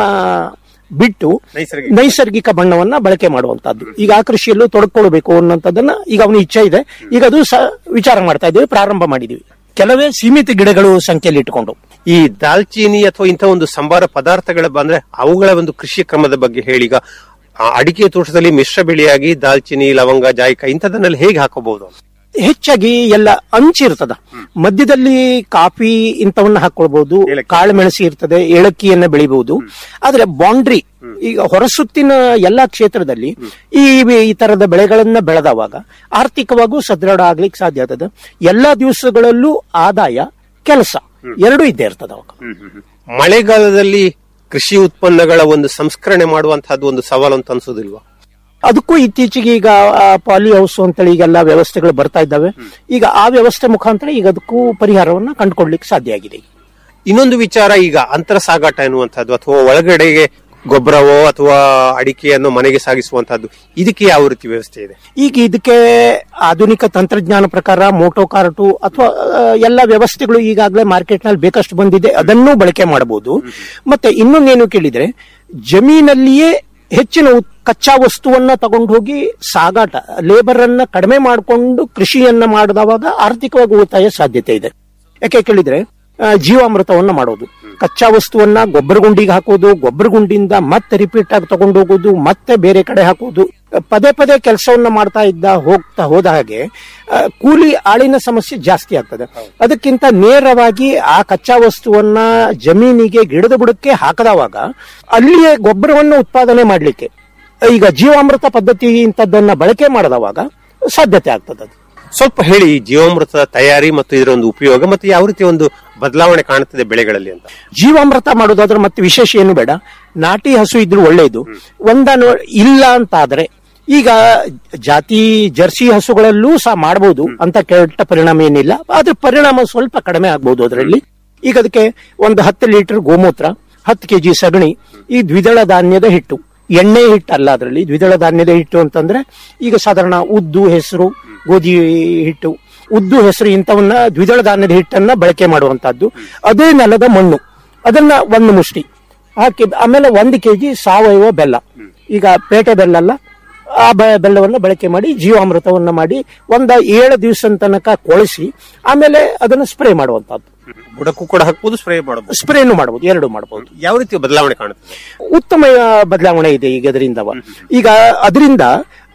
ಬಿಟ್ಟು ನೈಸರ್ಗಿಕ. ನೈಸರ್ಗಿಕ ಬಣ್ಣವನ್ನ ಬಳಕೆ ಮಾಡುವಂತದ್ದು ಈಗ ಆ ಕೃಷಿಯಲ್ಲೂ ತೊಡ್ಕೊಳ್ಬೇಕು ಅನ್ನೋಂಥದ್ದನ್ನ ಈಗ ಅವನ ಇಚ್ಛೆ ಇದೆ ಈಗ ಅದು ಸಹ ವಿಚಾರ ಮಾಡ್ತಾ ಇದ್ದೀವಿ ಪ್ರಾರಂಭ ಮಾಡಿದೀವಿ ಕೆಲವೇ ಸೀಮಿತ ಗಿಡಗಳು ಸಂಖ್ಯೆಯಲ್ಲಿ ಇಟ್ಕೊಂಡು ಈ ದಾಲ್ಚೀನಿ ಅಥವಾ ಇಂಥ ಒಂದು ಸಂಬಾರ ಪದಾರ್ಥಗಳ ಬಂದ್ರೆ ಅವುಗಳ ಒಂದು ಕೃಷಿ ಕ್ರಮದ ಬಗ್ಗೆ ಹೇಳಿ ಈಗ ಆ ಅಡಿಕೆ ತೋಟದಲ್ಲಿ ಮಿಶ್ರ ಬೆಳೆಯಾಗಿ ದಾಲ್ಚಿನಿ ಲವಂಗ ಜಾಯಿಕ ಇಂಥದನ್ನೆಲ್ಲ ಹೇಗೆ ಹಾಕಬಹುದು ಹೆಚ್ಚಾಗಿ ಎಲ್ಲ ಅಂಚಿರ್ತದ ಮಧ್ಯದಲ್ಲಿ ಕಾಫಿ ಇಂಥವನ್ನ ಹಾಕೊಳ್ಬಹುದು ಕಾಳು ಮೆಣಸಿ ಇರ್ತದೆ ಏಳಕ್ಕಿಯನ್ನ ಬೆಳಿಬಹುದು ಆದ್ರೆ ಬೌಂಡ್ರಿ ಈಗ ಹೊರಸುತ್ತಿನ ಎಲ್ಲಾ ಕ್ಷೇತ್ರದಲ್ಲಿ ಈ ಈ ತರದ ಬೆಳೆಗಳನ್ನ ಬೆಳೆದವಾಗ ಆರ್ಥಿಕವಾಗೂ ಸದೃಢ ಆಗ್ಲಿಕ್ಕೆ ಸಾಧ್ಯ ಆಗ್ತದೆ ಎಲ್ಲಾ ದಿವಸಗಳಲ್ಲೂ ಆದಾಯ ಕೆಲಸ ಎರಡೂ ಇದ್ದೇ ಇರ್ತದ ಅವಾಗ ಮಳೆಗಾಲದಲ್ಲಿ ಕೃಷಿ ಉತ್ಪನ್ನಗಳ ಒಂದು ಸಂಸ್ಕರಣೆ ಮಾಡುವಂತಹದ್ದು ಒಂದು ಸವಾಲು ಅಂತ ಅನ್ಸೋದಿಲ್ವಾ ಅದಕ್ಕೂ ಇತ್ತೀಚೆಗೆ ಈಗ ಪಾಲಿ ಹೌಸ್ ಅಂತೇಳಿ ಈಗೆಲ್ಲ ವ್ಯವಸ್ಥೆಗಳು ಬರ್ತಾ ಇದ್ದಾವೆ ಈಗ ಆ ವ್ಯವಸ್ಥೆ ಮುಖಾಂತರ ಈಗ ಅದಕ್ಕೂ ಪರಿಹಾರವನ್ನ ಕಂಡುಕೊಳ್ಳಿಕ್ಕೆ ಸಾಧ್ಯ ಆಗಿದೆ ಇನ್ನೊಂದು ವಿಚಾರ ಈಗ ಅಂತರ ಸಾಗಾಟ ಎನ್ನುವಂಥದ್ದು ಅಥವಾ ಒಳಗಡೆಗೆ ಗೊಬ್ಬರವೋ ಅಥವಾ ಅಡಿಕೆಯನ್ನು ಮನೆಗೆ ಸಾಗಿಸುವಂತಹದ್ದು ಇದಕ್ಕೆ ಯಾವ ರೀತಿ ವ್ಯವಸ್ಥೆ ಇದೆ ಈಗ ಇದಕ್ಕೆ ಆಧುನಿಕ ತಂತ್ರಜ್ಞಾನ ಪ್ರಕಾರ ಮೋಟೋ ಕಾರ್ಟು ಅಥವಾ ಆ, ಎಲ್ಲ ವ್ಯವಸ್ಥೆಗಳು ಈಗಾಗಲೇ ಮಾರ್ಕೆಟ್ ನಲ್ಲಿ ಬೇಕಷ್ಟು ಬಂದಿದೆ ಅದನ್ನೂ ಬಳಕೆ ಮಾಡಬಹುದು ಮತ್ತೆ ಇನ್ನೊಂದೇನು ಕೇಳಿದ್ರೆ ಜಮೀನಲ್ಲಿಯೇ ಹೆಚ್ಚಿನ ಉತ್- ಕಚ್ಚಾ ವಸ್ತುವನ್ನ ತಗೊಂಡು ಹೋಗಿ ಸಾಗಾಟ ಲೇಬರ್ ಅನ್ನ ಕಡಿಮೆ ಮಾಡಿಕೊಂಡು ಕೃಷಿಯನ್ನ ಮಾಡಿದವಾಗ ಆರ್ಥಿಕವಾಗಿ ಉಳಿತಾಯ ಸಾಧ್ಯತೆ ಇದೆ ಯಾಕೆ ಕೇಳಿದ್ರೆ ಆ, ಜೀವಾಮೃತವನ್ನ ಮಾಡೋದು ಕಚ್ಚಾ ವಸ್ತುವನ್ನ ಗೊಬ್ಬರ ಗುಂಡಿಗೆ ಹಾಕೋದು ಗೊಬ್ಬರ ಗುಂಡಿಯಿಂದ ಮತ್ತೆ ರಿಪೀಟ್ ಆಗಿ ತಗೊಂಡು ಹೋಗೋದು ಮತ್ತೆ ಬೇರೆ ಕಡೆ ಹಾಕೋದು ಪದೇ ಪದೇ ಕೆಲಸವನ್ನ ಮಾಡ್ತಾ ಇದ್ದ ಹೋಗ್ತಾ ಹೋದ ಹಾಗೆ ಆ, ಕೂಲಿ ಆಳಿನ ಸಮಸ್ಯೆ ಜಾಸ್ತಿ ಆಗ್ತದೆ ಅದಕ್ಕಿಂತ ನೇರವಾಗಿ ಆ ಕಚ್ಚಾ ವಸ್ತುವನ್ನ ಜಮೀನಿಗೆ ಗಿಡದ ಬುಡಕ್ಕೆ ಹಾಕದವಾಗ ಅಲ್ಲಿಯೇ ಗೊಬ್ಬರವನ್ನು ಉತ್ಪಾದನೆ ಮಾಡಲಿಕ್ಕೆ ಈಗ ಜೀವಾಮೃತ ಪದ್ಧತಿ ಇಂಥದ್ದನ್ನ ಬಳಕೆ ಮಾಡದವಾಗ ಸಾಧ್ಯತೆ ಆಗ್ತದೆ ಅದು ಸ್ವಲ್ಪ ಹೇಳಿ ಈ ಜೀವಾಮೃತದ ತಯಾರಿ ಮತ್ತು ಇದರ ಒಂದು ಉಪಯೋಗ ಮತ್ತು ಯಾವ ರೀತಿ ಒಂದು ಬದಲಾವಣೆ ಕಾಣುತ್ತದೆ ಬೆಳೆಗಳಲ್ಲಿ ಅಂತ ಜೀವಾಮೃತ ಮಾಡೋದಾದ್ರೆ ಮತ್ತೆ ವಿಶೇಷ ಏನು ಬೇಡ ನಾಟಿ ಹಸು ಇದ್ರು ಒಳ್ಳೆಯದು ಒಂದನ್ನು ಇಲ್ಲ ಅಂತಾದ್ರೆ ಈಗ ಜಾತಿ ಜರ್ಸಿ ಹಸುಗಳಲ್ಲೂ ಸಹ ಮಾಡಬಹುದು ಅಂತ ಕೆಟ್ಟ ಪರಿಣಾಮ ಏನಿಲ್ಲ ಆದ್ರೆ ಪರಿಣಾಮ ಸ್ವಲ್ಪ ಕಡಿಮೆ ಆಗ್ಬಹುದು ಅದರಲ್ಲಿ ಈಗ ಅದಕ್ಕೆ ಒಂದು ಹತ್ತು ಲೀಟರ್ ಗೋಮೂತ್ರ ಹತ್ತು ಕೆಜಿ ಸಗಣಿ ಈ ದ್ವಿದಳ ಧಾನ್ಯದ ಹಿಟ್ಟು ಎಣ್ಣೆ ಹಿಟ್ಟು ಅಲ್ಲ ಅದರಲ್ಲಿ ದ್ವಿದಳ ಧಾನ್ಯದ ಹಿಟ್ಟು ಅಂತಂದ್ರೆ ಈಗ ಸಾಧಾರಣ ಉದ್ದು ಹೆಸರು ಗೋಧಿ ಹಿಟ್ಟು ಉದ್ದು ಹೆಸರು ಇಂಥವನ್ನ ದ್ವಿದಳ ಧಾನ್ಯದ ಹಿಟ್ಟನ್ನ ಬಳಕೆ ಮಾಡುವಂತಹದ್ದು ಅದೇ ನೆಲದ ಮಣ್ಣು ಅದನ್ನ ಒಂದು ಮುಷ್ಟಿ ಹಾಕಿ ಆಮೇಲೆ ಒಂದು ಕೆಜಿ ಸಾವಯವ ಬೆಲ್ಲ ಈಗ ಪೇಟೆ ಬೆಲ್ಲ ಅಲ್ಲ ಆ ಬೆ- ಬೆಲ್ಲವನ್ನು ಬಳಕೆ ಮಾಡಿ ಜೀವಾಮೃತವನ್ನ ಮಾಡಿ ಒಂದ ಏಳು ದಿವಸ ತನಕ ಕೊಳಿಸಿ ಆಮೇಲೆ ಅದನ್ನ ಸ್ಪ್ರೇ ಮಾಡುವಂತಹದ್ದು ಬುಡಕ್ಕೂ ಕೂಡ ಹಾಕಬಹುದು ಸ್ಪ್ರೇ ಮಾಡಬಹುದು ಸ್ಪ್ರೇನು ಮಾಡಬಹುದು ಎರಡು ಮಾಡಬಹುದು ಯಾವ ರೀತಿ ಬದಲಾವಣೆ ಕಾಣುತ್ತದೆ ಉತ್ತಮ ಬದಲಾವಣೆ ಇದೆ ಈಗ ಅದರಿಂದ ಈಗ ಅದರಿಂದ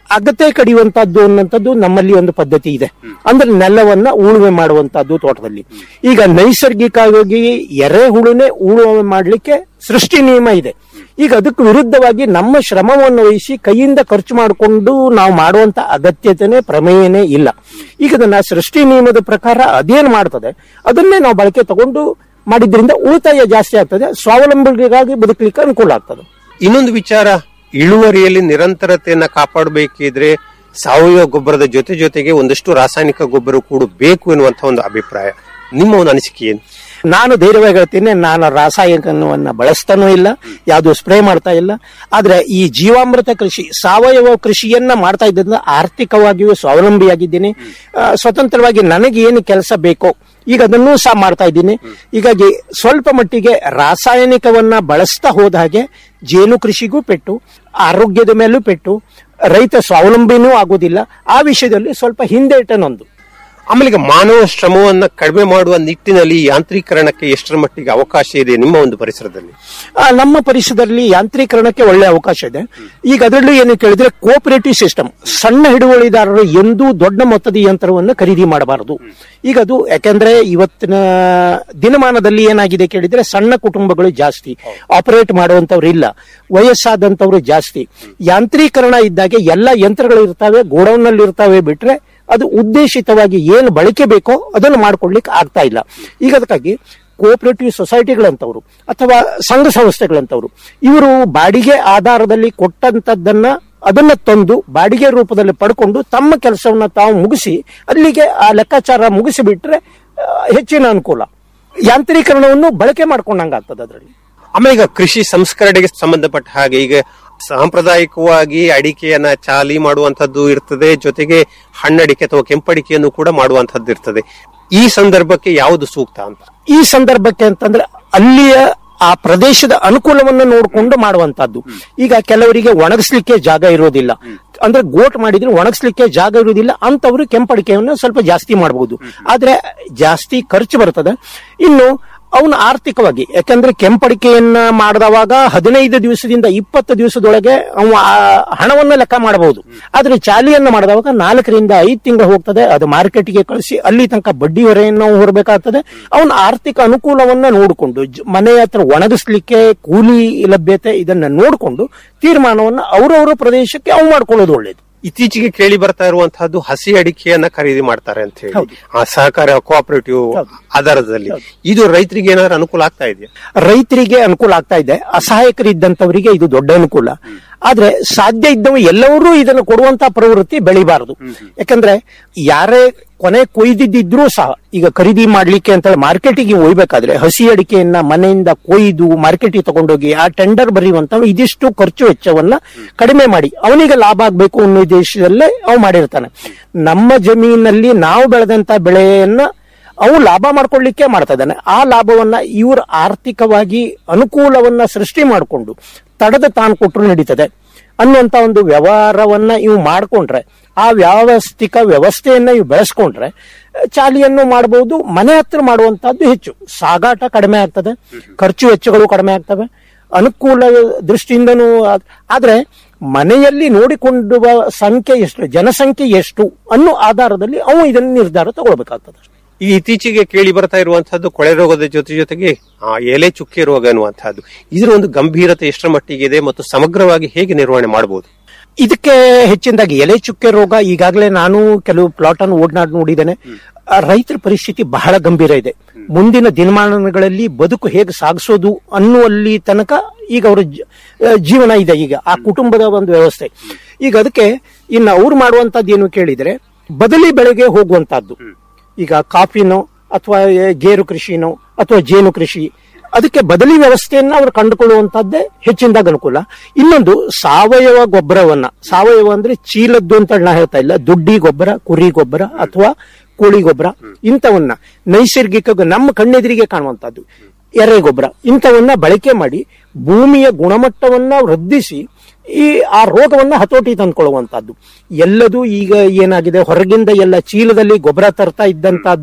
ಅಗತೆ ಕಡಿಯುವಂತದ್ದು ಅನ್ನೋಂಥದ್ದು ನಮ್ಮಲ್ಲಿ ಒಂದು ಪದ್ಧತಿ ಇದೆ ಅಂದ್ರೆ ನೆಲವನ್ನ ಉಳುಮೆ ಮಾಡುವಂತದ್ದು ತೋಟದಲ್ಲಿ ಈಗ ನೈಸರ್ಗಿಕವಾಗಿ ಎರೆಹುಳುನೆ ಉಳುಮೆ ಮಾಡ್ಲಿಕ್ಕೆ ಸೃಷ್ಟಿ ನಿಯಮ ಇದೆ ಈಗ ಅದಕ್ಕೆ ವಿರುದ್ಧವಾಗಿ ನಮ್ಮ ಶ್ರಮವನ್ನು ವಹಿಸಿ ಕೈಯಿಂದ ಖರ್ಚು ಮಾಡಿಕೊಂಡು ನಾವು ಮಾಡುವಂತ ಅಗತ್ಯತೆನೆ ಪ್ರಮೇಯನೇ ಇಲ್ಲ ಈಗ ಅದನ್ನ ಸೃಷ್ಟಿ ನಿಯಮದ ಪ್ರಕಾರ ಅದೇನ್ ಮಾಡ್ತದೆ ಅದನ್ನೇ ನಾವು ಬಳಕೆ ತಗೊಂಡು ಮಾಡಿದ್ರಿಂದ ಉಳಿತಾಯ ಜಾಸ್ತಿ ಆಗ್ತದೆ ಸ್ವಾವಲಂಬಿಗಾಗಿ ಬದುಕಲಿಕ್ಕೆ ಅನುಕೂಲ ಆಗ್ತದೆ ಇನ್ನೊಂದು ವಿಚಾರ ಇಳುವರಿಯಲ್ಲಿ ನಿರಂತರತೆಯನ್ನ ಕಾಪಾಡಬೇಕಿದ್ರೆ ಸಾವಯವ ಗೊಬ್ಬರದ ಜೊತೆ ಜೊತೆಗೆ ಒಂದಷ್ಟು ರಾಸಾಯನಿಕ ಗೊಬ್ಬರ ಕೂಡ ಬೇಕು ಎನ್ನುವಂತ ಒಂದು ಅಭಿಪ್ರಾಯ ನಿಮ್ಮ ಒಂದು ಅನಿಸಿಕೆ ಏನು ನಾನು ಧೈರ್ಯವಾಗಿ ಹೇಳ್ತೀನಿ ನಾನು ರಾಸಾಯನಿಕವನ್ನ ಬಳಸ್ತಾನೂ ಇಲ್ಲ ಯಾವುದು ಸ್ಪ್ರೇ ಮಾಡ್ತಾ ಇಲ್ಲ ಆದ್ರೆ ಈ ಜೀವಾಮೃತ ಕೃಷಿ ಸಾವಯವ ಕೃಷಿಯನ್ನ ಮಾಡ್ತಾ ಇದ್ದರಿಂದ ಆರ್ಥಿಕವಾಗಿಯೂ ಸ್ವಾವಲಂಬಿಯಾಗಿದ್ದೀನಿ ಆ, ಸ್ವತಂತ್ರವಾಗಿ ನನಗೆ ಏನು ಕೆಲಸ ಬೇಕೋ ಈಗ ಅದನ್ನೂ ಸಹ ಮಾಡ್ತಾ ಇದ್ದೀನಿ ಹೀಗಾಗಿ ಸ್ವಲ್ಪ ಮಟ್ಟಿಗೆ ರಾಸಾಯನಿಕವನ್ನ ಬಳಸ್ತಾ ಹೋದ ಹಾಗೆ ಜೇನು ಕೃಷಿಗೂ ಪೆಟ್ಟು ಆರೋಗ್ಯದ ಮೇಲೂ ಪೆಟ್ಟು ರೈತ ಸ್ವಾವಲಂಬಿನೂ ಆಗೋದಿಲ್ಲ ಆ ವಿಷಯದಲ್ಲಿ ಸ್ವಲ್ಪ ಹಿಂದೇಟನೊಂದು ಆಮೇಲೆ ಈಗ ಮಾನವ ಶ್ರಮವನ್ನ ಕಡಿಮೆ ಮಾಡುವ ನಿಟ್ಟಿನಲ್ಲಿ ಯಾಂತ್ರೀಕರಣಕ್ಕೆ ಎಷ್ಟರ ಮಟ್ಟಿಗೆ ಅವಕಾಶ ಇದೆ ನಿಮ್ಮ ಒಂದು ಪರಿಸರದಲ್ಲಿ ಆ, ನಮ್ಮ ಪರಿಸರದಲ್ಲಿ ಯಾಂತ್ರೀಕರಣಕ್ಕೆ ಒಳ್ಳೆ ಅವಕಾಶ ಇದೆ ಈಗ ಅದರಲ್ಲೂ ಏನು ಕೇಳಿದ್ರೆ ಕೋಪರೇಟಿವ್ ಸಿಸ್ಟಮ್ ಸಣ್ಣ ಹಿಡುವಳಿದಾರರು ಎಂದೂ ದೊಡ್ಡ ಮೊತ್ತದ ಯಂತ್ರವನ್ನು ಖರೀದಿ ಮಾಡಬಾರದು ಈಗ ಅದು ಯಾಕೆಂದ್ರೆ ಇವತ್ತಿನ ದಿನಮಾನದಲ್ಲಿ ಏನಾಗಿದೆ ಕೇಳಿದ್ರೆ ಸಣ್ಣ ಕುಟುಂಬಗಳು ಜಾಸ್ತಿ ಆಪರೇಟ್ ಮಾಡುವಂತವ್ರು ಇಲ್ಲ ವಯಸ್ಸಾದಂತವ್ರು ಜಾಸ್ತಿ ಯಾಂತ್ರೀಕರಣ ಇದ್ದಾಗೆ ಎಲ್ಲ ಯಂತ್ರಗಳು ಇರ್ತವೆ ಗೋಡೌನ್ ನಲ್ಲಿ ಇರ್ತವೆ ಬಿಟ್ರೆ ಅದು ಉದ್ದೇಶಿತವಾಗಿ ಏನು ಬಳಕೆ ಬೇಕೋ ಅದನ್ನು ಮಾಡ್ಕೊಡ್ಲಿಕ್ಕೆ ಆಗ್ತಾ ಇಲ್ಲ ಈಗ ಅದಕ್ಕಾಗಿ ಕೋಆಪರೇಟಿವ್ ಸೊಸೈಟಿಗಳಂತವ್ರು ಅಥವಾ ಸಂಘ ಸಂಸ್ಥೆಗಳಂತವ್ರು ಇವರು ಬಾಡಿಗೆ ಆಧಾರದಲ್ಲಿ ಕೊಟ್ಟಂತದ್ದನ್ನ ಅದನ್ನ ತಂದು ಬಾಡಿಗೆ ರೂಪದಲ್ಲಿ ಪಡ್ಕೊಂಡು ತಮ್ಮ ಕೆಲಸವನ್ನ ತಾವು ಮುಗಿಸಿ ಅಲ್ಲಿಗೆ ಆ ಲೆಕ್ಕಾಚಾರ ಮುಗಿಸಿ ಬಿಟ್ರೆ ಆ, ಹೆಚ್ಚಿನ ಅನುಕೂಲ ಯಾಂತ್ರೀಕರಣವನ್ನು ಬಳಕೆ ಮಾಡ್ಕೊಂಡಂಗಾಗ್ತದೆ ಅದರಲ್ಲಿ ಆಮೇಲೆ ಈಗ ಕೃಷಿ ಸಂಸ್ಕರಣೆಗೆ ಸಂಬಂಧಪಟ್ಟ ಹಾಗೆ ಈಗ ಸಾಂಪ್ರದಾಯಿಕವಾಗಿ ಅಡಿಕೆಯನ್ನ ಚಾಲಿ ಮಾಡುವಂತದ್ದು ಇರ್ತದೆ ಜೊತೆಗೆ ಹಣ್ಣಡಿಕೆ ಅಥವಾ ಕೆಂಪಡಿಕೆಯನ್ನು ಕೂಡ ಮಾಡುವಂತದ್ದು ಇರ್ತದೆ ಈ ಸಂದರ್ಭಕ್ಕೆ ಯಾವುದು ಸೂಕ್ತ ಅಂತ ಈ ಸಂದರ್ಭಕ್ಕೆ ಅಂತಂದ್ರೆ ಅಲ್ಲಿಯ ಆ ಪ್ರದೇಶದ ಅನುಕೂಲವನ್ನು ನೋಡಿಕೊಂಡು ಮಾಡುವಂತದ್ದು ಈಗ ಕೆಲವರಿಗೆ ಒಣಗಿಸ್ಲಿಕ್ಕೆ ಜಾಗ ಇರೋದಿಲ್ಲ ಅಂದ್ರೆ ಗೋಟ್ ಮಾಡಿದ್ರೆ ಒಣಗಿಸ್ಲಿಕ್ಕೆ ಜಾಗ ಇರುವುದಿಲ್ಲ ಅಂತವರು ಕೆಂಪಡಿಕೆಯನ್ನು ಸ್ವಲ್ಪ ಜಾಸ್ತಿ ಮಾಡಬಹುದು ಆದ್ರೆ ಜಾಸ್ತಿ ಖರ್ಚು ಬರ್ತದೆ ಇನ್ನು ಅವನು ಆರ್ಥಿಕವಾಗಿ ಯಾಕಂದ್ರೆ ಕೆಂಪಡಿಕೆಯನ್ನ ಮಾಡಿದವಾಗ ಹದಿನೈದು ದಿವಸದಿಂದ ಇಪ್ಪತ್ತು ದಿವಸದೊಳಗೆ ಅವ ಆ ಹಣವನ್ನ ಲೆಕ್ಕ ಮಾಡಬಹುದು ಆದ್ರೆ ಚಾಲಿಯನ್ನ ಮಾಡಿದವಾಗ ನಾಲ್ಕರಿಂದ ಐದು ತಿಂಗಳು ಹೋಗ್ತದೆ ಅದು ಮಾರ್ಕೆಟ್ಗೆ ಕಳಿಸಿ ಅಲ್ಲಿ ತನಕ ಬಡ್ಡಿ ಹೊರೆಯನ್ನು ಹೊರಬೇಕಾಗ್ತದೆ ಅವನ ಆರ್ಥಿಕ ಅನುಕೂಲವನ್ನ ನೋಡಿಕೊಂಡು ಮನೆ ಹತ್ರ ಒಣಗಿಸ್ಲಿಕ್ಕೆ ಕೂಲಿ ಲಭ್ಯತೆ ಇದನ್ನ ನೋಡಿಕೊಂಡು ತೀರ್ಮಾನವನ್ನ ಅವರವರ ಪ್ರದೇಶಕ್ಕೆ ಅವು ಮಾಡ್ಕೊಳ್ಳೋದು ಒಳ್ಳೇದು ಇತ್ತೀಚೆಗೆ ಕೇಳಿ ಬರ್ತಾ ಇರುವಂತಹದ್ದು ಹಸಿ ಅಡಿಕೆಯನ್ನ ಖರೀದಿ ಮಾಡ್ತಾರೆ ಅಂತ ಹೇಳಿ ಹೌದು. ಆ ಸಹಕಾರ ಕೋಆಪರೇಟಿವ್ ಆಧಾರದಲ್ಲಿ ಇದು ರೈತರಿಗೆ ಏನಾದ್ರು ಅನುಕೂಲ ಆಗ್ತಾ ಇದೆಯಾ ರೈತರಿಗೆ ಅನುಕೂಲ ಆಗ್ತಾ ಇದೆ ಅಸಹಾಯಕರಿದ್ದಂತವರಿಗೆ ಇದು ದೊಡ್ಡ ಅನುಕೂಲ ಆದ್ರೆ ಸಾಧ್ಯ ಇದ್ದವ ಎಲ್ಲರೂ ಇದನ್ನು ಕೊಡುವಂತ ಪ್ರವೃತ್ತಿ ಬೆಳಿಬಾರದು ಯಾಕಂದ್ರೆ ಯಾರೇ ಕೊನೆ ಕೊಯ್ದಿದ್ದಿದ್ರೂ ಸಹ ಈಗ ಖರೀದಿ ಮಾಡ್ಲಿಕ್ಕೆ ಅಂತ ಮಾರ್ಕೆಟಿಗೆ ಒಯ್ಬೇಕಾದ್ರೆ ಹಸಿ ಅಡಿಕೆಯನ್ನ ಮನೆಯಿಂದ ಕೊಯ್ದು ಮಾರ್ಕೆಟಿಗೆ ತಗೊಂಡೋಗಿ ಆ ಟೆಂಡರ್ ಬರೆಯುವಂತ ಇದಿಷ್ಟು ಖರ್ಚು ವೆಚ್ಚವನ್ನ ಕಡಿಮೆ ಮಾಡಿ ಅವನಿಗೆ ಲಾಭ ಆಗ್ಬೇಕು ಅನ್ನೋ ಉದ್ದೇಶದಲ್ಲೇ ಅವು ಮಾಡಿರ್ತಾನೆ ನಮ್ಮ ಜಮೀನಲ್ಲಿ ನಾವು ಬೆಳೆದಂತ ಬೆಳೆಯನ್ನ ಅವು ಲಾಭ ಮಾಡ್ಕೊಳ್ಳಿಕ್ಕೆ ಮಾಡ್ತಾ ಇದ್ದಾನೆ ಆ ಲಾಭವನ್ನ ಇವರು ಆರ್ಥಿಕವಾಗಿ ಅನುಕೂಲವನ್ನ ಸೃಷ್ಟಿ ಮಾಡಿಕೊಂಡು ತಡೆದ ತಾನು ಕೊಟ್ಟರು ನಡೀತದೆ ಅನ್ನುವಂತ ಒಂದು ವ್ಯವಹಾರವನ್ನ ಇವು ಮಾಡ್ಕೊಂಡ್ರೆ ಆ ವ್ಯಾವಸ್ಥಿಕ ವ್ಯವಸ್ಥೆಯನ್ನ ಇವು ಬೆಳೆಸ್ಕೊಂಡ್ರೆ ಅಹ್, ಚಾಲಿಯನ್ನು ಮಾಡಬಹುದು ಮನೆ ಹತ್ರ ಮಾಡುವಂತಹದ್ದು ಹೆಚ್ಚು ಸಾಗಾಟ ಕಡಿಮೆ ಆಗ್ತದೆ ಖರ್ಚು ವೆಚ್ಚಗಳು ಕಡಿಮೆ ಆಗ್ತವೆ ಅನುಕೂಲ ದೃಷ್ಟಿಯಿಂದನೂ ಆದ್- ಆದ್ರೆ ಮನೆಯಲ್ಲಿ ನೋಡಿಕೊಂಡುವ ಸಂಖ್ಯೆ ಎಷ್ಟು ಜನಸಂಖ್ಯೆ ಎಷ್ಟು ಅನ್ನೋ ಆಧಾರದಲ್ಲಿ ಅವು ಇದನ್ನು ನಿರ್ಧಾರ ತಗೊಳ್ಬೇಕಾಗ್ತದೆ ಈ ಇತ್ತೀಚೆಗೆ ಕೇಳಿ ಬರ್ತಾ ಇರುವಂತಹದ್ದು ಕೊಳೆ ರೋಗದ ಜೊತೆ ಜೊತೆಗೆ ಆ ಎಲೆ ಚುಕ್ಕೆ ರೋಗ ಅನ್ನುವಂತಹದ್ದು ಇದರ ಒಂದು ಗಂಭೀರತೆ ಎಷ್ಟರ ಮಟ್ಟಿಗೆ ಇದೆ ಮತ್ತು ಸಮಗ್ರವಾಗಿ ಹೇಗೆ ನಿರ್ವಹಣೆ ಮಾಡಬಹುದು ಇದಕ್ಕೆ ಹೆಚ್ಚಿನದಾಗಿ ಎಲೆ ಚುಕ್ಕೆ ರೋಗ ಈಗಾಗಲೇ ನಾನು ಕೆಲವು ಪ್ಲಾಟ್ ಅನ್ನು ಓಡ್ನಾಡ್ ನೋಡಿದ್ದೇನೆ ಆ, ರೈತರ ಪರಿಸ್ಥಿತಿ ಬಹಳ ಗಂಭೀರ ಇದೆ ಮುಂದಿನ ದಿನಮಾನಗಳಲ್ಲಿ ಬದುಕು ಹೇಗೆ ಸಾಗಿಸೋದು ಅನ್ನುವಲ್ಲಿ ತನಕ ಈಗ ಅವರ ಜೀವನ ಇದೆ ಈಗ ಆ ಕುಟುಂಬದ ಒಂದು ವ್ಯವಸ್ಥೆ ಈಗ ಅದಕ್ಕೆ ಇನ್ನು ಅವ್ರು ಮಾಡುವಂತದ್ದು ಏನು ಕೇಳಿದ್ರೆ ಬದಲಿ ಬೆಳೆಗೆ ಹೋಗುವಂತಹದ್ದು ಈಗ ಕಾಫಿನೋ ಅಥವಾ ಗೇರು ಕೃಷಿನೋ ಅಥವಾ ಜೇನು ಕೃಷಿ ಅದಕ್ಕೆ ಬದಲಿ ವ್ಯವಸ್ಥೆಯನ್ನ ಅವರು ಕಂಡುಕೊಳ್ಳುವಂತದ್ದೇ ಹೆಚ್ಚಿನದಾಗ ಅನುಕೂಲ ಇನ್ನೊಂದು ಸಾವಯವ ಗೊಬ್ಬರವನ್ನ ಸಾವಯವ ಅಂದ್ರೆ ಚೀಲದ್ದು ಅಂತ ನಾ ಹೇಳ್ತಾ ಇಲ್ಲ ದುಡ್ಡಿ ಗೊಬ್ಬರ ಕುರಿ ಗೊಬ್ಬರ ಅಥವಾ ಕೋಳಿ ಗೊಬ್ಬರ ಇಂಥವನ್ನ ನೈಸರ್ಗಿಕ ಗೊ- ನಮ್ಮ ಕಣ್ಣೆದುರಿಗೆ ಕಾಣುವಂತದ್ದು ಎರೆ ಗೊಬ್ಬರ ಇಂಥವನ್ನ ಬಳಕೆ ಮಾಡಿ ಭೂಮಿಯ ಗುಣಮಟ್ಟವನ್ನ ವೃದ್ಧಿಸಿ ಈ ಆ ರೋಗವನ್ನ ಹತೋಟಿ ತಂದ್ಕೊಳ್ಳುವಂತದ್ದು ಎಲ್ಲದೂ ಈಗ ಏನಾಗಿದೆ ಹೊರಗಿಂದ ಎಲ್ಲ ಚೀಲದಲ್ಲಿ ಗೊಬ್ಬರ ತರ್ತಾ ಇದ್ದಂತದ್ದು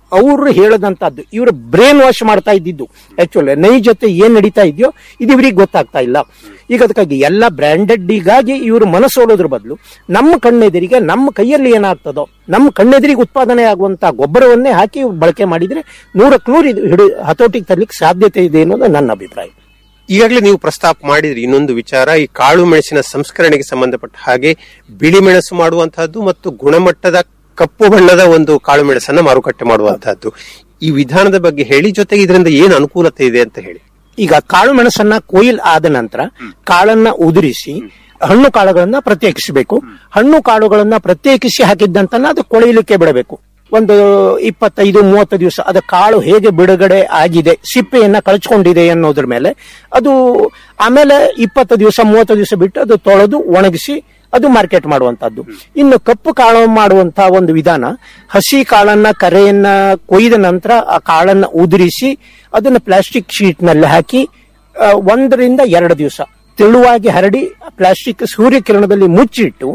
ಅವರು ಹೇಳದಂತದ್ದು ಇವರು ಬ್ರೇನ್ ವಾಶ್ ಮಾಡ್ತಾ ಇದ್ದಿದ್ದು ಆಕ್ಚುಲಿ ನೈಜತೆ ಏನ್ ನಡೀತಾ ಇದೆಯೋ ಇದು ಇವ್ರಿಗೆ ಗೊತ್ತಾಗ್ತಾ ಇಲ್ಲ ಈಗ ಅದಕ್ಕಾಗಿ ಎಲ್ಲ ಬ್ರ್ಯಾಂಡೆಡ್ಡಿಗಾಗಿ ಇವರು ಮನಸ್ಸೋಲೋದ್ರ ಬದಲು ನಮ್ಮ ಕಣ್ಣೆದುರಿಗೆ ನಮ್ಮ ಕೈಯಲ್ಲಿ ಏನಾಗ್ತದೋ ನಮ್ಮ ಕಣ್ಣೆದುರಿಗೆ ಉತ್ಪಾದನೆ ಆಗುವಂತ ಗೊಬ್ಬರವನ್ನೇ ಹಾಕಿ ಬಳಕೆ ಮಾಡಿದ್ರೆ ನೂರಕ್ಕೆ ನೂರು ಇದು ಹಿಡಿ ಹತೋಟಿಗೆ ತರಲಿಕ್ಕೆ ಸಾಧ್ಯತೆ ಇದೆ ಅನ್ನೋದು ನನ್ನ ಅಭಿಪ್ರಾಯ ಈಗಾಗಲೇ ನೀವು ಪ್ರಸ್ತಾಪ ಮಾಡಿದ್ರಿ ಇನ್ನೊಂದು ವಿಚಾರ ಈ ಕಾಳು ಮೆಣಸಿನ ಸಂಸ್ಕರಣೆಗೆ ಸಂಬಂಧಪಟ್ಟ ಹಾಗೆ ಬಿಳಿ ಮೆಣಸು ಮಾಡುವಂತಹದ್ದು ಮತ್ತು ಗುಣಮಟ್ಟದ ಕಪ್ಪು ಬಣ್ಣದ ಒಂದು ಕಾಳು ಮೆಣಸನ್ನ ಮಾರುಕಟ್ಟೆ ಮಾಡುವಂತಹದ್ದು ಈ ವಿಧಾನದ ಬಗ್ಗೆ ಹೇಳಿ ಜೊತೆಗೆ ಇದರಿಂದ ಏನು ಅನುಕೂಲತೆ ಇದೆ ಅಂತ ಹೇಳಿ ಈಗ ಕಾಳು ಮೆಣಸನ್ನ ಕೊಯ್ಲ್ ಆದ ನಂತರ ಕಾಳನ್ನ ಉದುರಿಸಿ ಹಣ್ಣು ಕಾಳುಗಳನ್ನ ಪ್ರತ್ಯೇಕಿಸಬೇಕು ಹಣ್ಣು ಕಾಳುಗಳನ್ನ ಪ್ರತ್ಯೇಕಿಸಿ ಹಾಕಿದ್ದಂತನ್ನ ಅದು ಕೊಳೆಯಲಿಕ್ಕೆ ಬಿಡಬೇಕು ಒಂದು ಇಪ್ಪತ್ತೈದು ಮೂವತ್ತು ದಿವಸ ಅದ ಕಾಳು ಹೇಗೆ ಬಿಡುಗಡೆ ಆಗಿದೆ ಸಿಪ್ಪೆಯನ್ನ ಕಳಚ್ಕೊಂಡಿದೆ ಅನ್ನೋದ್ರ ಮೇಲೆ ಅದು ಆಮೇಲೆ ಇಪ್ಪತ್ತು ದಿವಸ ಮೂವತ್ತು ದಿವಸ ಬಿಟ್ಟು ಅದು ತೊಳೆದು ಒಣಗಿಸಿ ಅದು ಮಾರ್ಕೆಟ್ ಮಾಡುವಂತದ್ದು ಇನ್ನು ಕಪ್ಪು ಕಾಳು ಮಾಡುವಂತಹ ಒಂದು ವಿಧಾನ ಹಸಿ ಕಾಳನ್ನ ಕರೆಯನ್ನ ಕೊಯ್ದ ನಂತರ ಆ ಕಾಳನ್ನ ಉದುರಿಸಿ ಅದನ್ನ ಪ್ಲಾಸ್ಟಿಕ್ ಶೀಟ್ ನಲ್ಲಿ ಹಾಕಿ ಆ, ಒಂದರಿಂದ ಎರಡು ದಿವಸ ತೆಳುವಾಗಿ ಹರಡಿ ಪ್ಲಾಸ್ಟಿಕ್ ಸೂರ್ಯಕಿರಣದಲ್ಲಿ ಮುಚ್ಚಿಟ್ಟು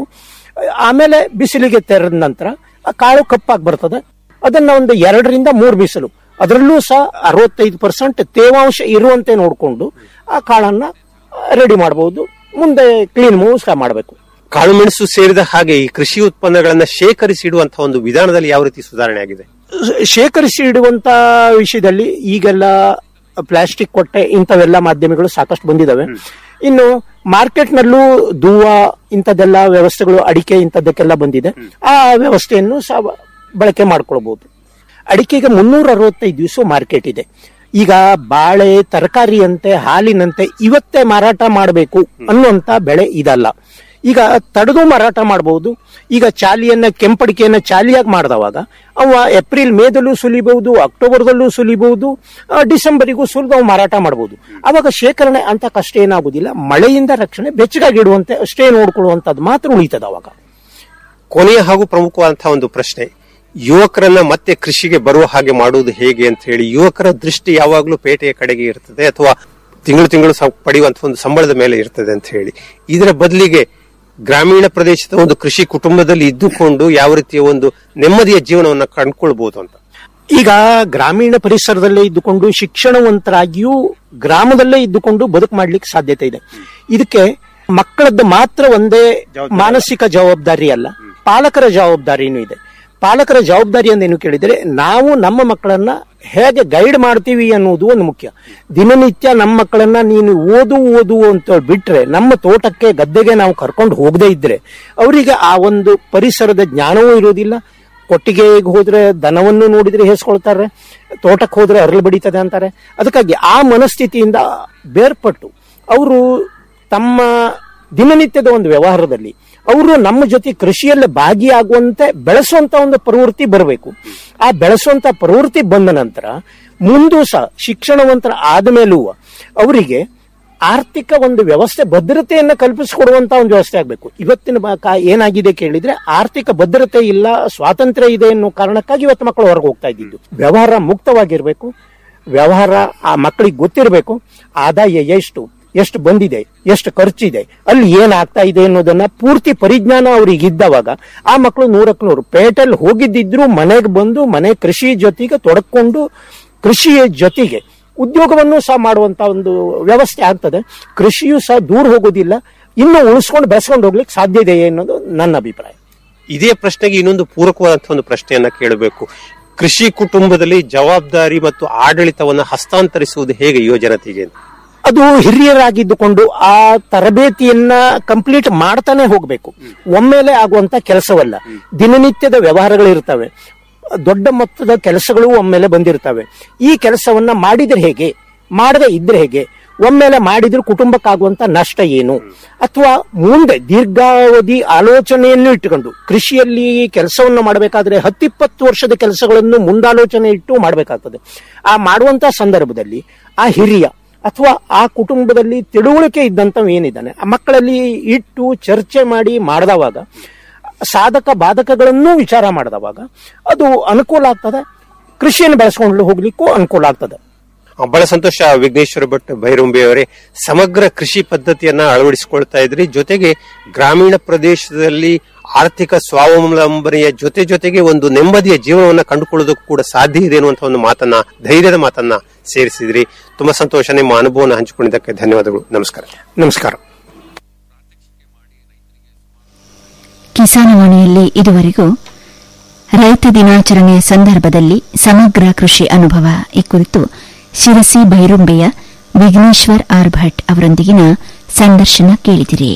ಆಮೇಲೆ ಬಿಸಿಲಿಗೆ ತೆರೆದ ನಂತರ ಆ ಕಾಳು ಕಪ್ಪಾಗಿ ಬರ್ತದೆ ಅದನ್ನ ಒಂದು ಎರಡರಿಂದ ಮೂರು ಬಿಸಿಲು ಅದರಲ್ಲೂ ಸಹ ಅರವತ್ತೈದು ಪರ್ಸೆಂಟ್ ತೇವಾಂಶ ಇರುವಂತೆ ನೋಡಿಕೊಂಡು ಆ ಕಾಳನ್ನ ರೆಡಿ ಮಾಡಬಹುದು ಮುಂದೆ ಕ್ಲೀನ್ ಸಹ ಮಾಡಬೇಕು ಕಾಳು ಮೆಣಸು ಸೇರಿದ ಹಾಗೆ ಈ ಕೃಷಿ ಉತ್ಪನ್ನಗಳನ್ನ ಶೇಖರಿಸಿ ಇಡುವಂತಹ ಒಂದು ವಿಧಾನದಲ್ಲಿ ಯಾವ ರೀತಿ ಸುಧಾರಣೆ ಆಗಿದೆ ಶೇಖರಿಸಿ ಇಡುವಂತ ವಿಷಯದಲ್ಲಿ ಈಗೆಲ್ಲ ಪ್ಲಾಸ್ಟಿಕ್ ಕೊಟ್ಟೆ ಇಂಥವೆಲ್ಲ ಮಾಧ್ಯಮಗಳು ಸಾಕಷ್ಟು ಬಂದಿದಾವೆ ಇನ್ನು ಮಾರ್ಕೆಟ್ ನಲ್ಲೂ ದೂವ ಇಂಥದ್ದೆಲ್ಲ ವ್ಯವಸ್ಥೆಗಳು ಅಡಿಕೆ ಇಂಥದ್ದಕ್ಕೆಲ್ಲ ಬಂದಿದೆ ಆ ವ್ಯವಸ್ಥೆಯನ್ನು ಸಹ ಬಳಕೆ ಮಾಡ್ಕೊಳ್ಬಹುದು ಅಡಿಕೆಗೆ ಮುನ್ನೂರ ಅರವತ್ತೈದು ದಿವಸ ಮಾರ್ಕೆಟ್ ಇದೆ ಈಗ ಬಾಳೆ ತರಕಾರಿಯಂತೆ ಹಾಲಿನಂತೆ ಇವತ್ತೇ ಮಾರಾಟ ಮಾಡಬೇಕು ಅನ್ನುವಂತ ಬೆಳೆ ಇದಲ್ಲ ಈಗ ತಡೆದು ಮಾರಾಟ ಮಾಡಬಹುದು ಈಗ ಚಾಲಿಯನ್ನ ಕೆಂಪಡಿಕೆಯನ್ನ ಚಾಲಿಯಾಗಿ ಮಾಡಿದವಾಗ ಅವ ಏಪ್ರಿಲ್ ಮೇದಲ್ಲೂ ಸುಲಿಬಹುದು ಅಕ್ಟೋಬರ್ದಲ್ಲೂ ಸುಲಿಬಹುದು ಆ, ಡಿಸೆಂಬರಿಗೂ ಸುಲಿದು ಅವು ಮಾರಾಟ ಮಾಡಬಹುದು ಅವಾಗ ಶೇಖರಣೆ ಅಂತ ಕಷ್ಟ ಏನಾಗುದಿಲ್ಲ ಮಳೆಯಿಂದ ರಕ್ಷಣೆ ಬೆಚ್ಚಗಾಗಿ ಇಡುವಂತೆ ಅಷ್ಟೇ ನೋಡ್ಕೊಳ್ಳುವಂತದ್ದು ಮಾತ್ರ ಉಳಿತದ ಅವಾಗ ಕೊನೆಯ ಹಾಗೂ ಪ್ರಮುಖವಾದಂತಹ ಒಂದು ಪ್ರಶ್ನೆ ಯುವಕರನ್ನ ಮತ್ತೆ ಕೃಷಿಗೆ ಬರುವ ಹಾಗೆ ಮಾಡುವುದು ಹೇಗೆ ಅಂತ ಹೇಳಿ ಯುವಕರ ದೃಷ್ಟಿ ಯಾವಾಗಲೂ ಪೇಟೆಯ ಕಡೆಗೆ ಇರ್ತದೆ ಅಥವಾ ತಿಂಗಳು ತಿಂಗಳು ಸ- ಪಡೆಯುವಂತಹ ಒಂದು ಸಂಬಳದ ಮೇಲೆ ಇರ್ತದೆ ಅಂತ ಹೇಳಿ ಇದರ ಬದಲಿಗೆ ಗ್ರಾಮೀಣ ಪ್ರದೇಶದ ಒಂದು ಕೃಷಿ ಕುಟುಂಬದಲ್ಲಿ ಇದ್ದುಕೊಂಡು ಯಾವ ರೀತಿಯ ಒಂದು ನೆಮ್ಮದಿಯ ಜೀವನವನ್ನ ಕಂಡುಕೊಳ್ಬಹುದು ಅಂತ ಈಗ ಗ್ರಾಮೀಣ ಪರಿಸರದಲ್ಲೇ ಇದ್ದುಕೊಂಡು ಶಿಕ್ಷಣವಂತರಾಗಿಯೂ ಗ್ರಾಮದಲ್ಲೇ ಇದ್ದುಕೊಂಡು ಬದುಕು ಮಾಡ್ಲಿಕ್ಕೆ ಸಾಧ್ಯತೆ ಇದೆ ಇದಕ್ಕೆ ಮಕ್ಕಳದ್ದು ಮಾತ್ರ ಒಂದೇ ಮಾನಸಿಕ ಜವಾಬ್ದಾರಿ ಅಲ್ಲ ಪಾಲಕರ ಜವಾಬ್ದಾರಿನೂ ಇದೆ ಪಾಲಕರ ಜವಾಬ್ದಾರಿ ಅಂದೇನು ಕೇಳಿದರೆ ನಾವು ನಮ್ಮ ಮಕ್ಕಳನ್ನ ಹೇಗೆ ಗೈಡ್ ಮಾಡ್ತೀವಿ ಅನ್ನೋದು ಒಂದು ಮುಖ್ಯ ದಿನನಿತ್ಯ ನಮ್ಮ ಮಕ್ಕಳನ್ನ ನೀನು ಓದು ಓದು ಅಂತ ಬಿಟ್ರೆ ನಮ್ಮ ತೋಟಕ್ಕೆ ಗದ್ದೆಗೆ ನಾವು ಕರ್ಕೊಂಡು ಹೋಗದೇ ಇದ್ರೆ ಅವರಿಗೆ ಆ ಒಂದು ಪರಿಸರದ ಜ್ಞಾನವೂ ಇರೋದಿಲ್ಲ ಕೊಟ್ಟಿಗೆಗೆ ಹೋದ್ರೆ ದನವನ್ನು ನೋಡಿದ್ರೆ ಹೇಸ್ಕೊಳ್ತಾರೆ ತೋಟಕ್ಕೆ ಹೋದ್ರೆ ಅರಳು ಬಡಿತದೆ ಅಂತಾರೆ ಅದಕ್ಕಾಗಿ ಆ ಮನಸ್ಥಿತಿಯಿಂದ ಬೇರ್ಪಟ್ಟು ಅವರು ತಮ್ಮ ದಿನನಿತ್ಯದ ಒಂದು ವ್ಯವಹಾರದಲ್ಲಿ ಅವರು ನಮ್ಮ ಜೊತೆ ಕೃಷಿಯಲ್ಲಿ ಭಾಗಿಯಾಗುವಂತೆ ಬೆಳೆಸುವಂತ ಒಂದು ಪ್ರವೃತ್ತಿ ಬರಬೇಕು ಆ ಬೆಳೆಸುವಂತ ಪ್ರವೃತ್ತಿ ಬಂದ ನಂತರ ಮುಂದೂ ಸಹ ಶಿಕ್ಷಣವಂತರ ಆದ ಮೇಲೂ ಅವರಿಗೆ ಆರ್ಥಿಕ ಒಂದು ವ್ಯವಸ್ಥೆ ಭದ್ರತೆಯನ್ನ ಕಲ್ಪಿಸಿಕೊಡುವಂತ ಒಂದು ವ್ಯವಸ್ಥೆ ಆಗಬೇಕು ಇವತ್ತಿನ ಬ- ಕಾ- ಏನಾಗಿದೆ ಕೇಳಿದ್ರೆ ಆರ್ಥಿಕ ಭದ್ರತೆ ಇಲ್ಲ ಸ್ವಾತಂತ್ರ್ಯ ಇದೆ ಅನ್ನೋ ಕಾರಣಕ್ಕಾಗಿ ಇವತ್ತು ಮಕ್ಕಳು ಹೊರಗೆ ಹೋಗ್ತಾ ಇದ್ದಿದ್ದು ವ್ಯವಹಾರ ಮುಕ್ತವಾಗಿರ್ಬೇಕು ವ್ಯವಹಾರ ಆ ಮಕ್ಕಳಿಗೆ ಗೊತ್ತಿರಬೇಕು ಆದಾಯ ಎಷ್ಟು ಎಷ್ಟು ಬಂದಿದೆ ಎಷ್ಟು ಖರ್ಚಿದೆ ಅಲ್ಲಿ ಏನಾಗ್ತಾ ಇದೆ ಅನ್ನೋದನ್ನ ಪೂರ್ತಿ ಪರಿಜ್ಞಾನ ಅವ್ರಿಗೆ ಇದ್ದವಾಗ ಆ ಮಕ್ಕಳು ನೂರಕ್ಕೆ ನೂರು ಪೇಟೆಲ್ ಹೋಗಿದ್ದಿದ್ರು ಮನೆಗೆ ಬಂದು ಮನೆ ಕೃಷಿ ಜೊತೆಗೆ ತೊಡಕೊಂಡು ಕೃಷಿಯ ಜೊತೆಗೆ ಉದ್ಯೋಗವನ್ನು ಸಹ ಮಾಡುವಂತ ಒಂದು ವ್ಯವಸ್ಥೆ ಆಗ್ತದೆ ಕೃಷಿಯೂ ಸಹ ದೂರ ಹೋಗೋದಿಲ್ಲ ಇನ್ನು ಉಳಿಸ್ಕೊಂಡು ಬೆಳೆಸ್ಕೊಂಡು ಹೋಗ್ಲಿಕ್ಕೆ ಸಾಧ್ಯ ಇದೆ ಅನ್ನೋದು ನನ್ನ ಅಭಿಪ್ರಾಯ ಇದೇ ಪ್ರಶ್ನೆಗೆ ಇನ್ನೊಂದು ಪೂರಕವಾದಂತಹ ಒಂದು ಪ್ರಶ್ನೆಯನ್ನ ಕೇಳಬೇಕು ಕೃಷಿ ಕುಟುಂಬದಲ್ಲಿ ಜವಾಬ್ದಾರಿ ಮತ್ತು ಆಡಳಿತವನ್ನ ಹಸ್ತಾಂತರಿಸುವುದು ಹೇಗೆ ಯುವ ಜನತೆಗೆ ಅಂತ ಅದು ಹಿರಿಯರಾಗಿದ್ದುಕೊಂಡು ಆ ತರಬೇತಿಯನ್ನ ಕಂಪ್ಲೀಟ್ ಮಾಡ್ತಾನೆ ಹೋಗ್ಬೇಕು ಒಮ್ಮೆಲೆ ಆಗುವಂತ ಕೆಲಸವಲ್ಲ ದಿನನಿತ್ಯದ ವ್ಯವಹಾರಗಳು ಇರ್ತವೆ ದೊಡ್ಡ ಮೊತ್ತದ ಕೆಲಸಗಳು ಒಮ್ಮೆಲೆ ಬಂದಿರ್ತವೆ ಈ ಕೆಲಸವನ್ನ ಮಾಡಿದ್ರೆ ಹೇಗೆ ಮಾಡದೆ ಇದ್ರೆ ಹೇಗೆ ಒಮ್ಮೆಲೆ ಮಾಡಿದ್ರೆ ಕುಟುಂಬಕ್ಕಾಗುವಂತ ನಷ್ಟ ಏನು ಅಥವಾ ಮುಂದೆ ದೀರ್ಘಾವಧಿ ಆಲೋಚನೆಯನ್ನು ಇಟ್ಟುಕೊಂಡು ಕೃಷಿಯಲ್ಲಿ ಕೆಲಸವನ್ನು ಮಾಡಬೇಕಾದ್ರೆ ಹತ್ತಿಪ್ಪತ್ತು ವರ್ಷದ ಕೆಲಸಗಳನ್ನು ಮುಂದಾಲೋಚನೆ ಇಟ್ಟು ಮಾಡಬೇಕಾಗ್ತದೆ ಆ ಮಾಡುವಂತ ಸಂದರ್ಭದಲ್ಲಿ ಆ ಹಿರಿಯ ಅಥವಾ ಆ ಕುಟುಂಬದಲ್ಲಿ ತಿಳುವಳಿಕೆ ಇದ್ದಂತ ಏನಿದ್ದಾನೆ ಆ ಮಕ್ಕಳಲ್ಲಿ ಇಟ್ಟು ಚರ್ಚೆ ಮಾಡಿ ಮಾಡಿದವಾಗ ಸಾಧಕ ಬಾಧಕಗಳನ್ನೂ ವಿಚಾರ ಮಾಡಿದವಾಗ ಅದು ಅನುಕೂಲ ಆಗ್ತದೆ ಕೃಷಿಯನ್ನು ಬೆಳೆಸ್ಕೊಂಡು ಹೋಗ್ಲಿಕ್ಕೂ ಅನುಕೂಲ ಆಗ್ತದೆ ಆ, ಬಹಳ ಸಂತೋಷ ವಿಘ್ನೇಶ್ವರ ಭಟ್ ಭೈರಂಬಿ ಅವರೇ ಸಮಗ್ರ ಕೃಷಿ ಪದ್ಧತಿಯನ್ನ ಅಳವಡಿಸಿಕೊಳ್ತಾ ಇದ್ರಿ ಜೊತೆಗೆ ಗ್ರಾಮೀಣ ಪ್ರದೇಶದಲ್ಲಿ ಆರ್ಥಿಕ ಸ್ವಾವಲಂಬನೆಯ ಜೊತೆ ಜೊತೆಗೆ ಒಂದು ನೆಮ್ಮದಿಯ ಜೀವನವನ್ನ ಕಂಡುಕೊಳ್ಳೋದಕ್ಕೂ ಕೂಡ ಸಾಧ್ಯ ಇದೆ ಅನ್ನುವಂತ ಒಂದು ಮಾತನ್ನ ಧೈರ್ಯದ ಮಾತನ್ನ ಸೇರಿಸಿದ್ರಿ ತುಂಬಾ ಸಂತೋಷ ನಿಮ್ಮ ಅನುಭವನ ಹಂಚಿಕೊಂಡಿದ್ದಕ್ಕೆ ಧನ್ಯವಾದಗಳು ನಮಸ್ಕಾರ ನಮಸ್ಕಾರ ಕಿಸಾನವಾಣಿಯಲ್ಲಿ ಇದುವರೆಗೂ ರೈತ ದಿನಾಚರಣೆಯ ಸಂದರ್ಭದಲ್ಲಿ ಸಮಗ್ರ ಕೃಷಿ ಅನುಭವ ಈ ಕುರಿತು ಶಿರಸಿ ಬೈರುಂಬೆಯ ವಿಘ್ನೇಶ್ವರ್ ಆರ್ ಭಟ್ ಅವರೊಂದಿಗಿನ ಸಂದರ್ಶನ ಕೇಳಿದಿರಿ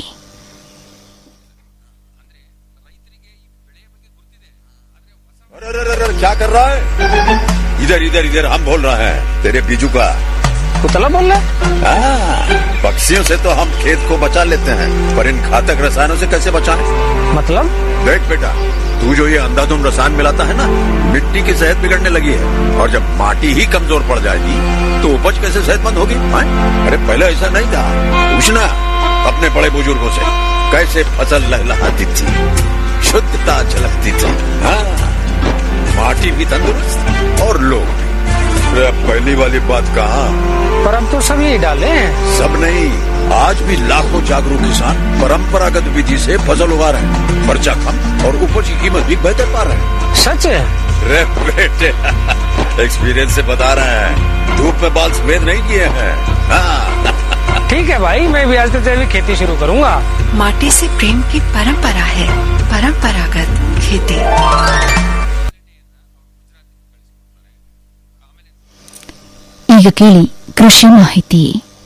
अरे अरे अरे क्या कर रहा है इधर इधर इधर हम बोल रहे हैं तेरे बीजू का कुतला बोल रहा हाँ, पक्षियों से तो हम खेत को बचा लेते हैं पर इन घातक रसायनों से कैसे बचाएं? मतलब देख बेटा तू जो ये अंधाधुंध रसायन मिलाता है ना मिट्टी की सेहत बिगड़ने लगी है और जब माटी ही कमजोर पड़ जाएगी तो उपज कैसे सेहतमंद होगी हाँ? अरे पहले ऐसा नहीं था पूछना अपने बड़े बुजुर्गों से कैसे फसल लहलहाती थी शुद्धता झलकती थी हाँ माटी भी तंदुरुस्त और लोग भी अरे अब पहली वाली बात कहा पर अब तो सब यही डाले हैं सब नहीं आज भी लाखों जागरूक किसान परंपरागत विधि से फसल उगा रहे हैं खर्चा कम और उपज की कीमत भी बेहतर पा रहे हैं सच है रे बेटे एक्सपीरियंस से बता रहे हैं धूप में बाल सफेद नहीं किए हैं हाँ ठीक है भाई मैं भी आज से जैविक खेती शुरू करूंगा माटी से प्रेम की परंपरा है परंपरागत खेती ಈಗ ಕೇಳಿ ಕೃಷಿ ಮಾಹಿತಿ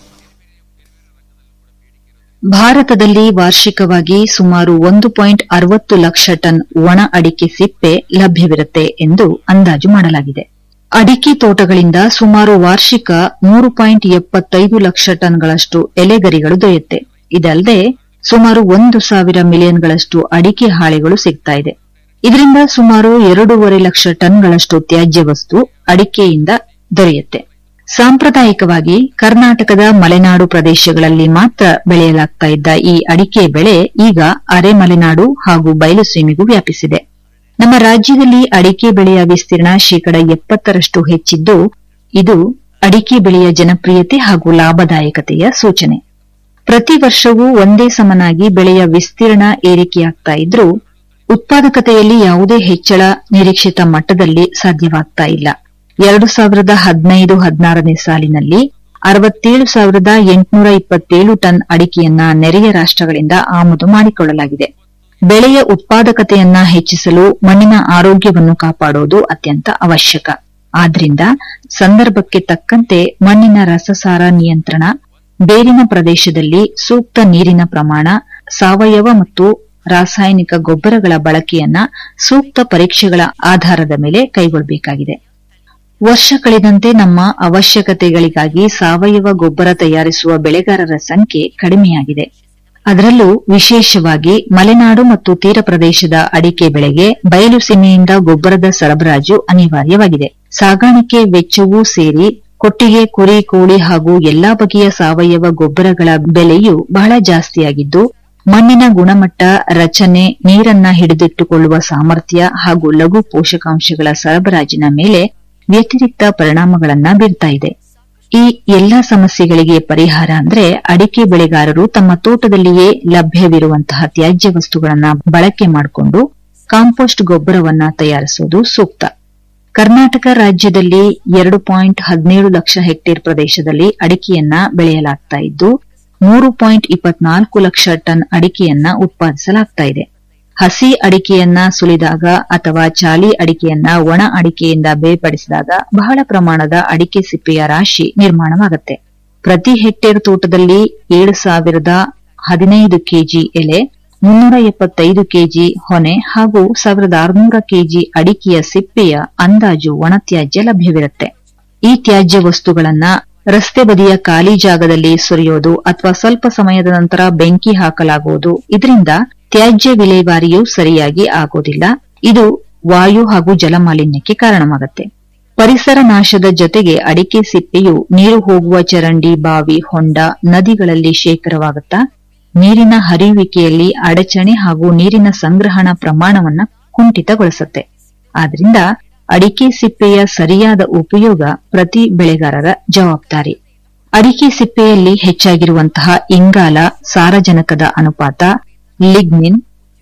ಭಾರತದಲ್ಲಿ ವಾರ್ಷಿಕವಾಗಿ ಸುಮಾರು ಒಂದು ಪಾಯಿಂಟ್ ಅರವತ್ತು ಲಕ್ಷ ಟನ್ ಒಣ ಅಡಿಕೆ ಸಿಪ್ಪೆ ಲಭ್ಯವಿರುತ್ತೆ ಎಂದು ಅಂದಾಜು ಮಾಡಲಾಗಿದೆ ಅಡಿಕೆ ತೋಟಗಳಿಂದ ಸುಮಾರು ವಾರ್ಷಿಕ ಮೂರು ಪಾಯಿಂಟ್ ಎಪ್ಪತ್ತೈದು ಲಕ್ಷ ಟನ್ಗಳಷ್ಟು ಎಲೆಗರಿಗಳು ದೊರೆಯುತ್ತೆ ಇದಲ್ಲದೆ ಸುಮಾರು ಒಂದು ಸಾವಿರ ಮಿಲಿಯನ್ಗಳಷ್ಟು ಅಡಿಕೆ ಹಾಳೆಗಳು ಸಿಗ್ತಾ ಇದೆ ಇದರಿಂದ ಸುಮಾರು ಎರಡೂವರೆ ಲಕ್ಷ ಟನ್ಗಳಷ್ಟು ತ್ಯಾಜ್ಯ ವಸ್ತು ಅಡಿಕೆಯಿಂದ ದೊರೆಯುತ್ತೆ ಸಾಂಪ್ರದಾಯಿಕವಾಗಿ ಕರ್ನಾಟಕದ ಮಲೆನಾಡು ಪ್ರದೇಶಗಳಲ್ಲಿ ಮಾತ್ರ ಬೆಳೆಯಲಾಗ್ತಾ ಇದ್ದ ಈ ಅಡಿಕೆ ಬೆಳೆ ಈಗ ಅರೆ ಮಲೆನಾಡು ಹಾಗೂ ಬಯಲುಸೀಮೆಗೂ ವ್ಯಾಪಿಸಿದೆ ನಮ್ಮ ರಾಜ್ಯದಲ್ಲಿ ಅಡಿಕೆ ಬೆಳೆಯ ವಿಸ್ತೀರ್ಣ ಶೇಕಡ ಎಪ್ಪತ್ತರಷ್ಟು ಹೆಚ್ಚಿದ್ದು ಇದು ಅಡಿಕೆ ಬೆಳೆಯ ಜನಪ್ರಿಯತೆ ಹಾಗೂ ಲಾಭದಾಯಕತೆಯ ಸೂಚನೆ ಪ್ರತಿ ವರ್ಷವೂ ಒಂದೇ ಸಮನಾಗಿ ಬೆಳೆಯ ವಿಸ್ತೀರ್ಣ ಏರಿಕೆಯಾಗ್ತಾ ಇದ್ರೂ ಉತ್ಪಾದಕತೆಯಲ್ಲಿ ಯಾವುದೇ ಹೆಚ್ಚಳ ನಿರೀಕ್ಷಿತ ಮಟ್ಟದಲ್ಲಿ ಸಾಧ್ಯವಾಗ್ತಾ ಇಲ್ಲ ಎರಡು ಸಾವಿರದ ಹದಿನೈದು ಹದಿನಾರನೇ ಸಾಲಿನಲ್ಲಿ ಅರವತ್ತೇಳು ಸಾವಿರದ ಎಂಟುನೂರ ಇಪ್ಪತ್ತೇಳು ಟನ್ ಅಡಿಕೆಯನ್ನ ನೆರೆಯ ರಾಷ್ಟಗಳಿಂದ ಆಮದು ಮಾಡಿಕೊಳ್ಳಲಾಗಿದೆ ಬೆಳೆಯ ಉತ್ಪಾದಕತೆಯನ್ನ ಹೆಚ್ಚಿಸಲು ಮಣ್ಣಿನ ಆರೋಗ್ಯವನ್ನು ಕಾಪಾಡುವುದು ಅತ್ಯಂತ ಅವಶ್ಯಕ ಆದ್ರಿಂದ ಸಂದರ್ಭಕ್ಕೆ ತಕ್ಕಂತೆ ಮಣ್ಣಿನ ರಸಸಾರ ನಿಯಂತ್ರಣ ಬೇರಿನ ಪ್ರದೇಶದಲ್ಲಿ ಸೂಕ್ತ ನೀರಿನ ಪ್ರಮಾಣ ಸಾವಯವ ಮತ್ತು ರಾಸಾಯನಿಕ ಗೊಬ್ಬರಗಳ ಬಳಕೆಯನ್ನ ಸೂಕ್ತ ಪರೀಕ್ಷೆಗಳ ಆಧಾರದ ಮೇಲೆ ಕೈಗೊಳ್ಳಬೇಕಾಗಿದೆ ವರ್ಷ ಕಳೆದಂತೆ ನಮ್ಮ ಅವಶ್ಯಕತೆಗಳಿಗಾಗಿ ಸಾವಯವ ಗೊಬ್ಬರ ತಯಾರಿಸುವ ಬೆಳೆಗಾರರ ಸಂಖ್ಯೆ ಕಡಿಮೆಯಾಗಿದೆ ಅದರಲ್ಲೂ ವಿಶೇಷವಾಗಿ ಮಲೆನಾಡು ಮತ್ತು ತೀರ ಪ್ರದೇಶದ ಅಡಿಕೆ ಬೆಳೆಗೆ ಬಯಲು ಸೀಮೆಯಿಂದ ಗೊಬ್ಬರದ ಸರಬರಾಜು ಅನಿವಾರ್ಯವಾಗಿದೆ ಸಾಗಾಣಿಕೆ ವೆಚ್ಚವೂ ಸೇರಿ ಕೊಟ್ಟಿಗೆ ಕುರಿ ಕೋಳಿ ಹಾಗೂ ಎಲ್ಲಾ ಬಗೆಯ ಸಾವಯವ ಗೊಬ್ಬರಗಳ ಬೆಲೆಯೂ ಬಹಳ ಜಾಸ್ತಿಯಾಗಿದ್ದು ಮಣ್ಣಿನ ಗುಣಮಟ್ಟ ರಚನೆ ನೀರನ್ನ ಹಿಡಿದಿಟ್ಟುಕೊಳ್ಳುವ ಸಾಮರ್ಥ್ಯ ಹಾಗೂ ಲಘು ಪೋಷಕಾಂಶಗಳ ಸರಬರಾಜಿನ ಮೇಲೆ ವ್ಯತಿರಿಕ್ತ ಪರಿಣಾಮಗಳನ್ನ ಬೀರ್ತಾ ಇದೆ ಈ ಎಲ್ಲಾ ಸಮಸ್ಯೆಗಳಿಗೆ ಪರಿಹಾರ ಅಂದ್ರೆ ಅಡಿಕೆ ಬೆಳೆಗಾರರು ತಮ್ಮ ತೋಟದಲ್ಲಿಯೇ ಲಭ್ಯವಿರುವಂತಹ ತ್ಯಾಜ್ಯ ವಸ್ತುಗಳನ್ನ ಬಳಕೆ ಮಾಡಿಕೊಂಡು ಕಾಂಪೋಸ್ಟ್ ಗೊಬ್ಬರವನ್ನ ತಯಾರಿಸುವುದು ಸೂಕ್ತ ಕರ್ನಾಟಕ ರಾಜ್ಯದಲ್ಲಿ ಎರಡು ಪಾಯಿಂಟ್ ಹದಿನೇಳು ಲಕ್ಷ ಹೆಕ್ಟೇರ್ ಪ್ರದೇಶದಲ್ಲಿ ಅಡಿಕೆಯನ್ನ ಬೆಳೆಯಲಾಗ್ತಾ ಇದ್ದು ಮೂರು ಪಾಯಿಂಟ್ ಇಪ್ಪತ್ನಾಲ್ಕು ಲಕ್ಷ ಟನ್ ಅಡಿಕೆಯನ್ನ ಉತ್ಪಾದಿಸಲಾಗ್ತಾ ಇದೆ ಹಸಿ ಅಡಿಕೆಯನ್ನ ಸುಲಿದಾಗ ಅಥವಾ ಚಾಲಿ ಅಡಿಕೆಯನ್ನ ಒಣ ಅಡಿಕೆಯಿಂದ ಬೇರ್ಪಡಿಸಿದಾಗ ಬಹಳ ಪ್ರಮಾಣದ ಅಡಿಕೆ ಸಿಪ್ಪೆಯ ರಾಶಿ ನಿರ್ಮಾಣವಾಗುತ್ತೆ ಪ್ರತಿ ಹೆಕ್ಟೇರ್ ತೋಟದಲ್ಲಿ ಏಳು ಸಾವಿರದ ಹದಿನೈದು ಕೆಜಿ ಎಲೆ ಮುನ್ನೂರ ಎಪ್ಪತ್ತೈದು ಕೆಜಿ ಹೊನೆ ಹಾಗೂ ಸಾವಿರದ ಆರುನೂರ ಕೆಜಿ ಅಡಿಕೆಯ ಸಿಪ್ಪೆಯ ಅಂದಾಜು ಒಣತ್ಯಾಜ್ಯ ಲಭ್ಯವಿರುತ್ತೆ ಈ ತ್ಯಾಜ್ಯ ವಸ್ತುಗಳನ್ನ ರಸ್ತೆ ಬದಿಯ ಖಾಲಿ ಜಾಗದಲ್ಲಿ ಸುರಿಯೋದು ಅಥವಾ ಸ್ವಲ್ಪ ಸಮಯದ ನಂತರ ಬೆಂಕಿ ಹಾಕಲಾಗುವುದು ಇದರಿಂದ ತ್ಯಾಜ್ಯ ವಿಲೇವಾರಿಯೂ ಸರಿಯಾಗಿ ಆಗೋದಿಲ್ಲ ಇದು ವಾಯು ಹಾಗೂ ಜಲಮಾಲಿನ್ಯಕ್ಕೆ ಕಾರಣವಾಗುತ್ತೆ ಪರಿಸರ ನಾಶದ ಜೊತೆಗೆ ಅಡಿಕೆ ಸಿಪ್ಪೆಯು ನೀರು ಹೋಗುವ ಚರಂಡಿ ಬಾವಿ ಹೊಂಡ ನದಿಗಳಲ್ಲಿ ಶೇಖರವಾಗುತ್ತಾ ನೀರಿನ ಹರಿಯುವಿಕೆಯಲ್ಲಿ ಅಡಚಣೆ ಹಾಗೂ ನೀರಿನ ಸಂಗ್ರಹಣ ಪ್ರಮಾಣವನ್ನ ಕುಂಠಿತಗೊಳಿಸುತ್ತೆ ಆದ್ರಿಂದ ಅಡಿಕೆ ಸಿಪ್ಪೆಯ ಸರಿಯಾದ ಉಪಯೋಗ ಪ್ರತಿ ಬೆಳೆಗಾರರ ಜವಾಬ್ದಾರಿ ಅಡಿಕೆ ಸಿಪ್ಪೆಯಲ್ಲಿ ಹೆಚ್ಚಾಗಿರುವಂತಹ ಇಂಗಾಲ ಸಾರಜನಕದ ಅನುಪಾತ ಲಿಗ್ನಿನ್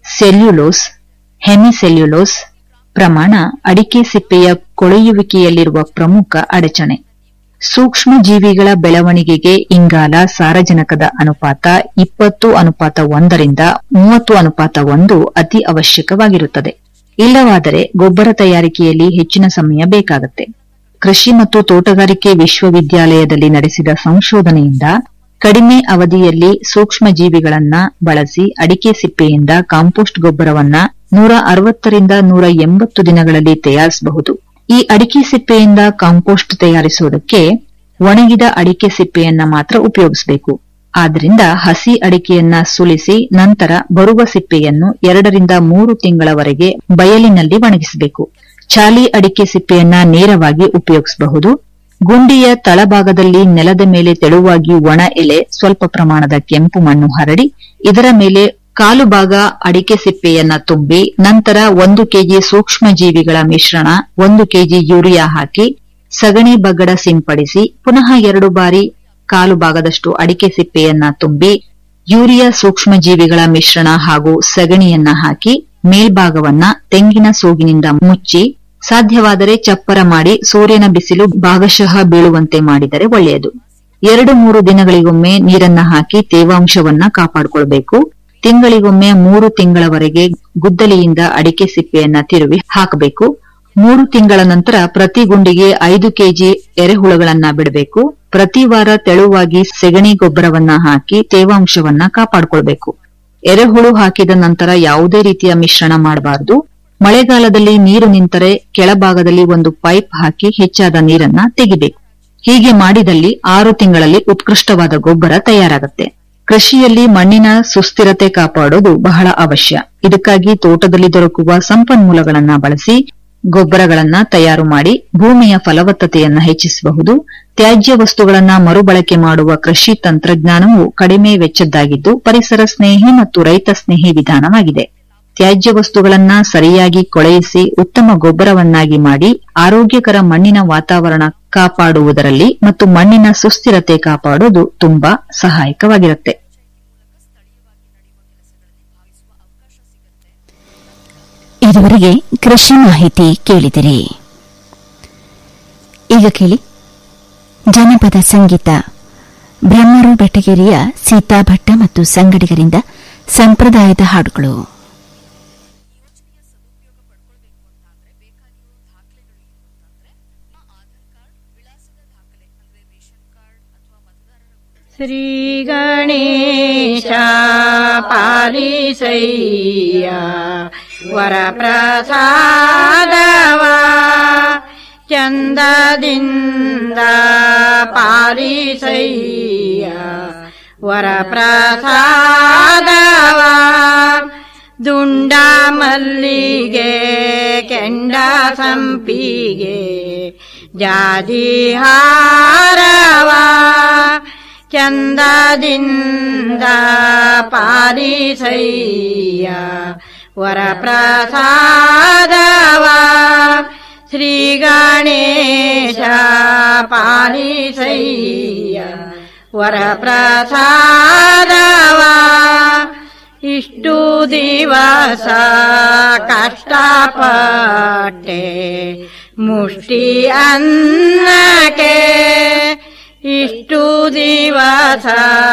ಸೆಲ್ಯುಲೋಸ್ ಹೆಮಿಸೆಲ್ಯುಲೋಸ್ ಪ್ರಮಾಣ ಅಡಿಕೆ ಸಿಪ್ಪೆಯ ಕೊಳೆಯುವಿಕೆಯಲ್ಲಿರುವ ಪ್ರಮುಖ ಅಡಚಣೆ ಸೂಕ್ಷ್ಮ ಜೀವಿಗಳ ಬೆಳವಣಿಗೆಗೆ ಇಂಗಾಲ ಸಾರಜನಕದ ಅನುಪಾತ ಇಪ್ಪತ್ತು ಅನುಪಾತ ಒಂದರಿಂದ ಮೂವತ್ತು ಅನುಪಾತ ಒಂದು ಅತಿ ಅವಶ್ಯಕವಾಗಿರುತ್ತದೆ ಇಲ್ಲವಾದರೆ ಗೊಬ್ಬರ ತಯಾರಿಕೆಯಲ್ಲಿ ಹೆಚ್ಚಿನ ಸಮಯ ಬೇಕಾಗುತ್ತೆ ಕೃಷಿ ಮತ್ತು ತೋಟಗಾರಿಕೆ ವಿಶ್ವವಿದ್ಯಾಲಯದಲ್ಲಿ ನಡೆಸಿದ ಸಂಶೋಧನೆಯಿಂದ ಕಡಿಮೆ ಅವಧಿಯಲ್ಲಿ ಸೂಕ್ಷ್ಮ ಜೀವಿಗಳನ್ನ ಬಳಸಿ ಅಡಿಕೆ ಸಿಪ್ಪೆಯಿಂದ ಕಾಂಪೋಸ್ಟ್ ಗೊಬ್ಬರವನ್ನ ನೂರ ಅರವತ್ತರಿಂದ ನೂರ ಎಂಬತ್ತು ದಿನಗಳಲ್ಲಿ ತಯಾರಿಸಬಹುದು ಈ ಅಡಿಕೆ ಸಿಪ್ಪೆಯಿಂದ ಕಾಂಪೋಸ್ಟ್ ತಯಾರಿಸುವುದಕ್ಕೆ ಒಣಗಿದ ಅಡಿಕೆ ಸಿಪ್ಪೆಯನ್ನ ಮಾತ್ರ ಉಪಯೋಗಿಸಬೇಕು ಆದ್ದರಿಂದ ಹಸಿ ಅಡಿಕೆಯನ್ನ ಸುಲಿಸಿ ನಂತರ ಬರುವ ಸಿಪ್ಪೆಯನ್ನು ಎರಡರಿಂದ ಮೂರು ತಿಂಗಳವರೆಗೆ ಬಯಲಿನಲ್ಲಿ ಒಣಗಿಸಬೇಕು ಚಾಲಿ ಅಡಿಕೆ ಸಿಪ್ಪೆಯನ್ನ ನೇರವಾಗಿ ಉಪಯೋಗಿಸಬಹುದು ಗುಂಡಿಯ ತಳಭಾಗದಲ್ಲಿ ನೆಲದ ಮೇಲೆ ತೆಳುವಾಗಿ ಒಣ ಎಲೆ ಸ್ವಲ್ಪ ಪ್ರಮಾಣದ ಕೆಂಪು ಮಣ್ಣು ಹರಡಿ ಇದರ ಮೇಲೆ ಕಾಲು ಭಾಗ ಅಡಿಕೆ ಸಿಪ್ಪೆಯನ್ನ ತುಂಬಿ ನಂತರ ಒಂದು ಕೆಜಿ ಸೂಕ್ಷ್ಮ ಜೀವಿಗಳ ಮಿಶ್ರಣ ಒಂದು ಕೆಜಿ ಯೂರಿಯಾ ಹಾಕಿ ಸಗಣಿ ಬಗ್ಗಡ ಸಿಂಪಡಿಸಿ ಪುನಃ ಎರಡು ಬಾರಿ ಕಾಲು ಭಾಗದಷ್ಟು ಅಡಿಕೆ ಸಿಪ್ಪೆಯನ್ನ ತುಂಬಿ ಯೂರಿಯಾ ಸೂಕ್ಷ್ಮ ಜೀವಿಗಳ ಮಿಶ್ರಣ ಹಾಗೂ ಸಗಣಿಯನ್ನ ಹಾಕಿ ಮೇಲ್ಭಾಗವನ್ನ ತೆಂಗಿನ ಸೋಗಿನಿಂದ ಮುಚ್ಚಿ ಸಾಧ್ಯವಾದರೆ ಚಪ್ಪರ ಮಾಡಿ ಸೂರ್ಯನ ಬಿಸಿಲು ಭಾಗಶಃ ಬೀಳುವಂತೆ ಮಾಡಿದರೆ ಒಳ್ಳೆಯದು ಎರಡು ಮೂರು ದಿನಗಳಿಗೊಮ್ಮೆ ನೀರನ್ನ ಹಾಕಿ ತೇವಾಂಶವನ್ನ ಕಾಪಾಡಿಕೊಳ್ಬೇಕು ತಿಂಗಳಿಗೊಮ್ಮೆ ಮೂರು ತಿಂಗಳವರೆಗೆ ಗುದ್ದಲಿಯಿಂದ ಅಡಿಕೆ ಸಿಪ್ಪೆಯನ್ನ ತಿರುವಿ ಹಾಕಬೇಕು ಮೂರು ತಿಂಗಳ ನಂತರ ಪ್ರತಿ ಗುಂಡಿಗೆ ಐದು ಕೆಜಿ ಎರೆಹುಳುಗಳನ್ನ ಬಿಡಬೇಕು ಪ್ರತಿ ವಾರ ತೆಳುವಾಗಿ ಸೆಗಣಿ ಗೊಬ್ಬರವನ್ನ ಹಾಕಿ ತೇವಾಂಶವನ್ನ ಕಾಪಾಡಿಕೊಳ್ಬೇಕು ಎರೆಹುಳು ಹಾಕಿದ ನಂತರ ಯಾವುದೇ ರೀತಿಯ ಮಿಶ್ರಣ ಮಾಡಬಾರದು ಮಳೆಗಾಲದಲ್ಲಿ ನೀರು ನಿಂತರೆ ಕೆಳಭಾಗದಲ್ಲಿ ಒಂದು ಪೈಪ್ ಹಾಕಿ ಹೆಚ್ಚಾದ ನೀರನ್ನ ತೆಗಿಬೇಕು ಹೀಗೆ ಮಾಡಿದಲ್ಲಿ ಆರು ತಿಂಗಳಲ್ಲಿ ಉತ್ಕೃಷ್ಟವಾದ ಗೊಬ್ಬರ ತಯಾರಾಗುತ್ತೆ ಕೃಷಿಯಲ್ಲಿ ಮಣ್ಣಿನ ಸುಸ್ಥಿರತೆ ಕಾಪಾಡೋದು ಬಹಳ ಅವಶ್ಯ ಇದಕ್ಕಾಗಿ ತೋಟದಲ್ಲಿ ದೊರಕುವ ಸಂಪನ್ಮೂಲಗಳನ್ನ ಬಳಸಿ ಗೊಬ್ಬರಗಳನ್ನ ತಯಾರು ಮಾಡಿ ಭೂಮಿಯ ಫಲವತ್ತತೆಯನ್ನ ಹೆಚ್ಚಿಸಬಹುದು ತ್ಯಾಜ್ಯ ವಸ್ತುಗಳನ್ನ ಮರುಬಳಕೆ ಮಾಡುವ ಕೃಷಿ ತಂತ್ರಜ್ಞಾನವು ಕಡಿಮೆ ವೆಚ್ಚದ್ದಾಗಿದ್ದು ಪರಿಸರ ಸ್ನೇಹಿ ಮತ್ತು ರೈತ ಸ್ನೇಹಿ ವಿಧಾನವಾಗಿದೆ ತ್ಯಾಜ್ಯ ವಸ್ತುಗಳನ್ನ ಸರಿಯಾಗಿ ಕೊಳೆಯಿಸಿ ಉತ್ತಮ ಗೊಬ್ಬರವನ್ನಾಗಿ ಮಾಡಿ ಆರೋಗ್ಯಕರ ಮಣ್ಣಿನ ವಾತಾವರಣ ಕಾಪಾಡುವುದರಲ್ಲಿ ಮತ್ತು ಮಣ್ಣಿನ ಸುಸ್ಥಿರತೆ ಕಾಪಾಡುವುದು ತುಂಬಾ ಸಹಾಯಕವಾಗಿರುತ್ತೆ ಇದುವರೆಗೆ ಕೃಷಿ ಮಾಹಿತಿ ಕೇಳಿದಿರಿ ಈಗ ಕೇಳಿ ಜನಪದ ಸಂಗೀತ ಬ್ರಹ್ಮರು ಬೆಟ್ಟಗೇರಿಯ ಸೀತಾ ಭಟ್ಟ ಮತ್ತು ಸಂಗಡಿಗರಿಂದ ಸಂಪ್ರದಾಯದ ಹಾಡುಗಳು ಶ್ರೀ ಗಣೇಶ ಪಾಲಿಸಯ್ಯ ವರಪ್ರಸಾದವ ಚಂದದಿಂದ ಪಾಲಿಸಯ್ಯ ವರಪ್ರಸಾದವ ದುಂಡ ಮಲ್ಲಿಗೆ ಕೆಂಡ ಸಂಪಿಗೆ ಜಾದಿ ಹಾರವ ಚಂದದಿಂದ ಪಾಲಿಸಯ್ಯ ವರಪ್ರಸಾದವ ಶ್ರೀ ಗಣೇಶ ಪಾಲಿಸಯ್ಯ ವರಪ್ರಸಾದವ ಇಷ್ಟು ದಿವಸ ಕಷ್ಟಪಟ್ಟೆ ಮುಷ್ಟಿ ಅನ್ನಕ್ಕೆ ಇಷ್ಟು ದಿವಸ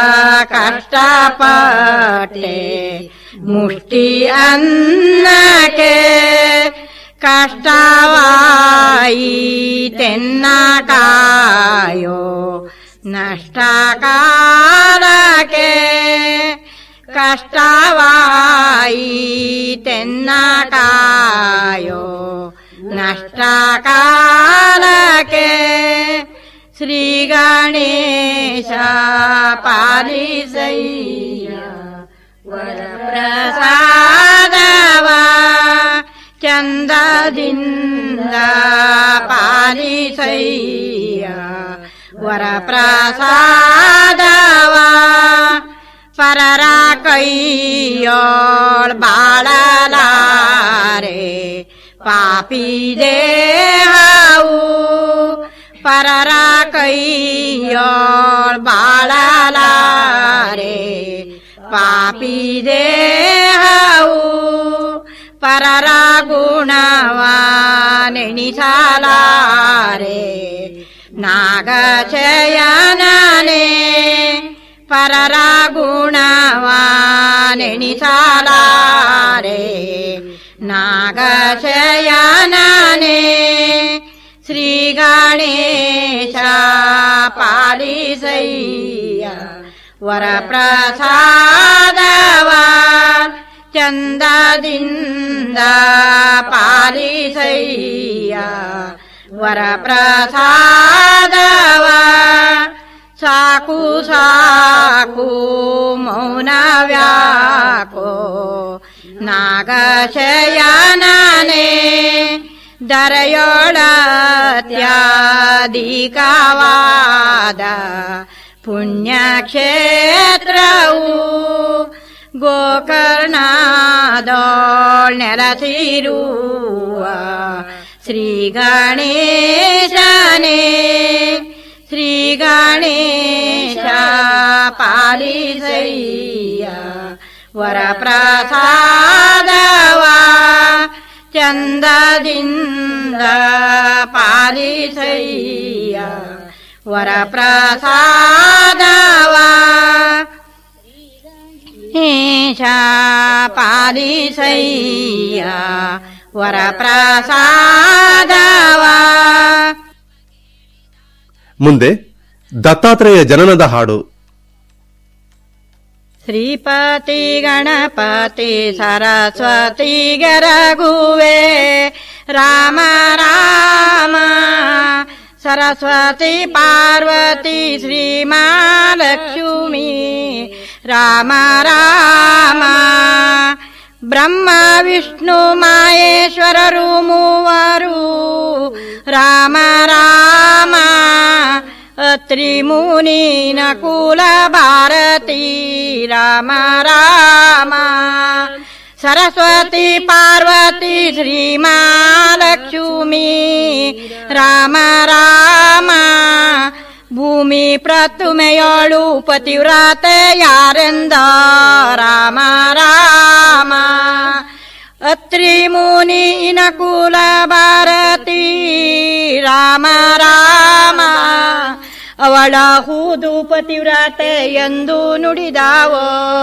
ಕಷ್ಟಪಟ್ಟೆ ಮುಷ್ಟಿ ಅನ್ನಕ್ಕೆ ಕಷ್ಟವಾಯಿತೆನ್ನಕಾಯೋ ನಷ್ಟಕಾಲಕ್ಕೆ ಕಷ್ಟವಾಯಿತೆನ್ನಕಾಯೋ ನಷ್ಟಕಾಲಕ್ಕೆ ಶ್ರೀ ಗಣೇಶ ಪಾಲಿಸಯ್ಯ ವರಪ್ರಸಾದವ ಚಂದದಿಂದ ಪಾಲಿಸಯ್ಯ ವರಪ್ರಸಾದವ ಪರರ ಕೈಯೋಳ್ ಬಾಳಲಾರೆ ಪಾಪಿ ದೇಹವು ಪರರ ಕೈಯೋಳ್ ಬಾಳಲಾರೆ ಪಾಪಿ ದೇಹವು ಪರರ ಗುಣವ ನೆಣಿಸಲಾರೆ ನಾಗಚಯನನೇ ಪರರ ಗುಣವ ನೆಣಿಸಲಾರೆ ನಾಗಚಯನನೇ ಶ್ರೀ ಗಣೇಶ ಪಾಲಿಸಯ್ಯ ವರಪ್ರಸಾದವ ಚಂದದಿಂದ ಪಾಲಿಸಯ್ಯ ವರಪ್ರಸಾದವ ಸಾಕು ಸಾಕು ಮೌನವ್ಯಾಕೋ ನಾಗಶಯನನೇ ದರೆಯೊಳತ್ಯಾಧಿಕವಾದ ಪುಣ್ಯಕ್ಷೇತ್ರವು ಗೋಕರ್ಣದೋಳ್ ನೆಲಸಿರುವ ಶ್ರೀ ಗಣೇಶನೇ ಶ್ರೀ ಗಣೇಶ ಪಾಲಿಸಯ್ಯ ವರಪ್ರಸಾದವ ಚಂದದಿಂದ ಪಾಲಿಸಯ್ಯ ವರಪ್ರಸಾದವ ಈಶ ಪಾಲಿಸಯ್ಯ ವರಪ್ರಸಾದವ ಮುಂದೆ ದತ್ತಾತ್ರೇಯ ಜನನದ ಹಾಡು ಶ್ರೀಪತಿ ಗಣಪತಿ ಸರಸ್ವತಿ ಗರಗುವೆ ರಾಮ ರಾಮ ಸರಸ್ವತಿ ಪಾರ್ವತಿ ಶ್ರೀಮಾಲಕ್ಷ್ಮಿ ರಾಮ ರಾಮ ಬ್ರಹ್ಮ ವಿಷ್ಣು ಮಾಯೇಶ್ವರರು ಮೂವರು ರಾಮ ರಾಮ ಅತ್ರಿ ಮುನೀನ ಕುಲ ಭಾರತಿ ರಾಮ ರಾಮ ಸರಸ್ವತಿ ಪಾರ್ವತಿ ಶ್ರೀಮಾಲಕ್ಷ್ಮಿ ರಾಮ ರಾಮ ಭೂಮಿ ಪ್ರತುಮೆಯೋಳು ಪತಿವ್ರತೆ ಯಾರೆಂದ ರಾಮ ರಾಮ ಅತ್ರಿ ಮುನಿನ ಕುಲ ಭಾರತಿ ರಾಮ ರಾಮ ಅವಳ ಹೂದು ಪತಿವ್ರತೆ ಎಂದು ನುಡಿದಾವೋ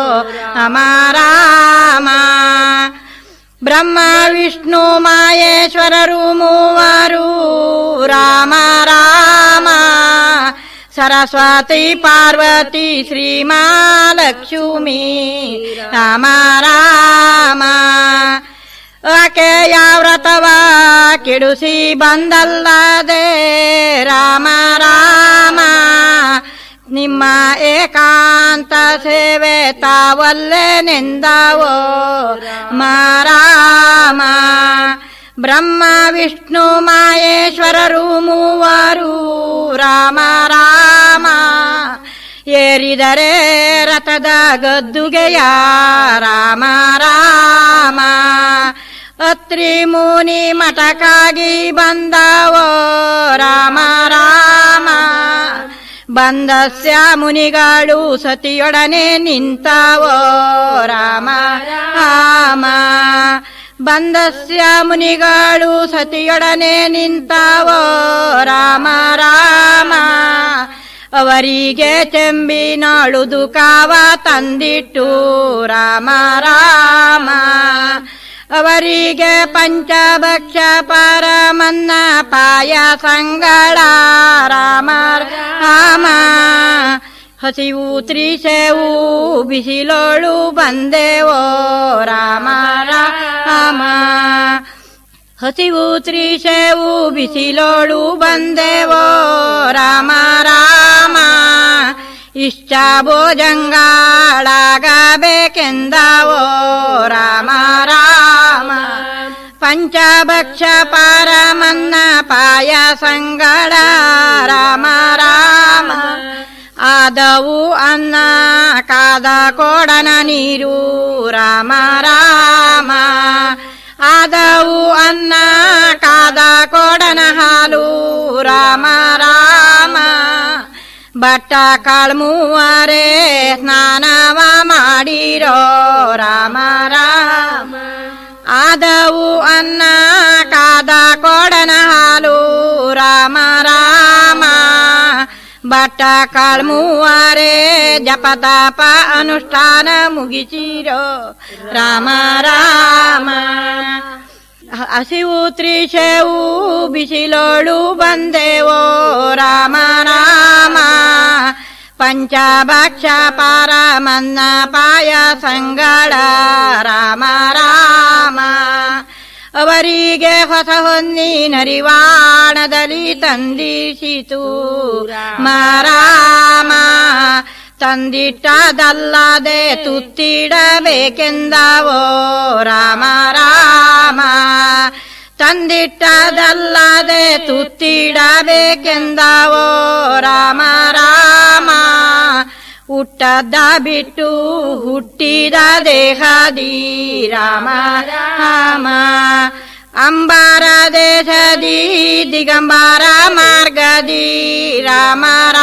ಅಮಾರಾಮ ಬ್ರಹ್ಮ ವಿಷ್ಣು ಮಾಯೇಶ್ವರರು ಮೂವರು ರಾಮ ರಾಮ ಸರಸ್ವತಿ ಪಾರ್ವತಿ ಶ್ರೀಮಾಲಕ್ಷ್ಮಿ ರಾಮ ರಾಮ ಆಕೆಯ ವ್ರತವ ಕೆಡುಸಿ ಬಂದಲ್ಲದೆ ರಾಮ ರಾಮ ನಿಮ್ಮ ಏಕಾಂತ ಸೇವೆ ತಾವಲ್ಲೇ ನಿಂದವೋ ಮಾರಾಮ ಬ್ರಹ್ಮ ವಿಷ್ಣು ಮಾಯೇಶ್ವರರು ಮೂವರು ರಾಮ ರಾಮ ಏರಿದರೆ ರಥದ ಗದ್ದುಗೆಯ ರಾಮ ರಾಮ ಅತ್ರಿ ಮುನಿ ಮಠಕ್ಕಾಗಿ ಬಂದವೋ ರಾಮ ರಾಮ ಬಂದಸ್ಯ ಮುನಿಗಳು ಸತಿಯೊಡನೆ ನಿಂತವೋ ರಾಮ ರಾಮ ಬಂದಸ್ಯ ಮುನಿಗಳು ಸತಿಯೊಡನೆ ನಿಂತವೋ ರಾಮ ರಾಮ ಅವರಿಗೆ ಚೆಂಬಿನಾಳುದು ಕಾವ ತಂದಿಟ್ಟು ರಾಮ ರಾಮ ಅವರಿಗೆ ಪಂಚಭಕ್ಷ ಪರಮನ್ನ ಪಾಯ ಸಂಗಳ ರಾಮ ರಾಮ ಹಸಿವು ತ್ರಿಸೆವು ಬಿಸಿಲೋಳು ಬಂದೆವೋ ರಾಮ ರಾಮ ಹಸಿವು ತ್ರಿಸೆವು ಬಿಸಿಲೋಳು ಬಂದೆವೋ ರಾಮ ರಾಮ ಇಷ್ಟ ಭೋಜಂಗಾಳಾಗಬೇಕೆಂದವೋ ರಾಮ ರಾಮ ಪಂಚಭಕ್ಷ ಪರಮನ್ನ ಪಾಯ ಸಂಗಳ ರಾಮ ರಾಮ ಆದವು ಅನ್ನ ಕಾದ ಕೋಡನ ನೀರು ರಾಮ ರಾಮ ಆದವು ಅನ್ನ ಕಾದ ಕೋಡನ ಹಾಲು ರಾಮ ರಾಮ ಬಟ್ಟ ಕಾಳ್ಮೂವರೆ ಸ್ನಾನವ ಮಾಡಿರೋ ರಾಮ ರಾಮ ಆದ ಕಾದವು ಅನ್ನ ಕಾದ ಕೊಡನ ಹಾಲು ರಾಮ ರಾಮ ಬಟ್ಟ ಕಾಳ್ಮೂವರೆ ಜಪತಾಪ ಅನುಷ್ಠಾನ ಮುಗಿಸಿರೋ ರಾಮ ರಾಮ ಹಸಿವು ತ್ರಿಶವು ಬಿಸಿಲೋಳು ಬಂದೆವೋ ರಾಮ ರಾಮ ಪಂಚಭಕ್ಷ ಪರಮನ್ನ ಪಾಯ ಸಂಗಳ ರಾಮ ರಾಮ ಅವರಿಗೆ ಹೊಸ ಹೊನ್ನಿನರಿವಾಣದಲ್ಲಿ ತಂದಿಸಿತು ಮಾರಾಮ ತಂದಿಟ್ಟದಲ್ಲದೆ ತುತ್ತಿಡಬೇಕೆಂದವೋ ರಾಮ ರಾಮ ತಂದಿಟ್ಟದಲ್ಲದೆ ತುತ್ತಿಡಬೇಕೆಂದವೋ ರಾಮ ರಾಮ ಹುಟ್ಟದ ಬಿಟ್ಟು ಹುಟ್ಟಿದ ದೇಹದಿ ರಾಮ ರಾಮ ಅಂಬಾರ ದೇಶದಿ ದಿಗಂಬರ ಮಾರ್ಗದಿ ರಾಮ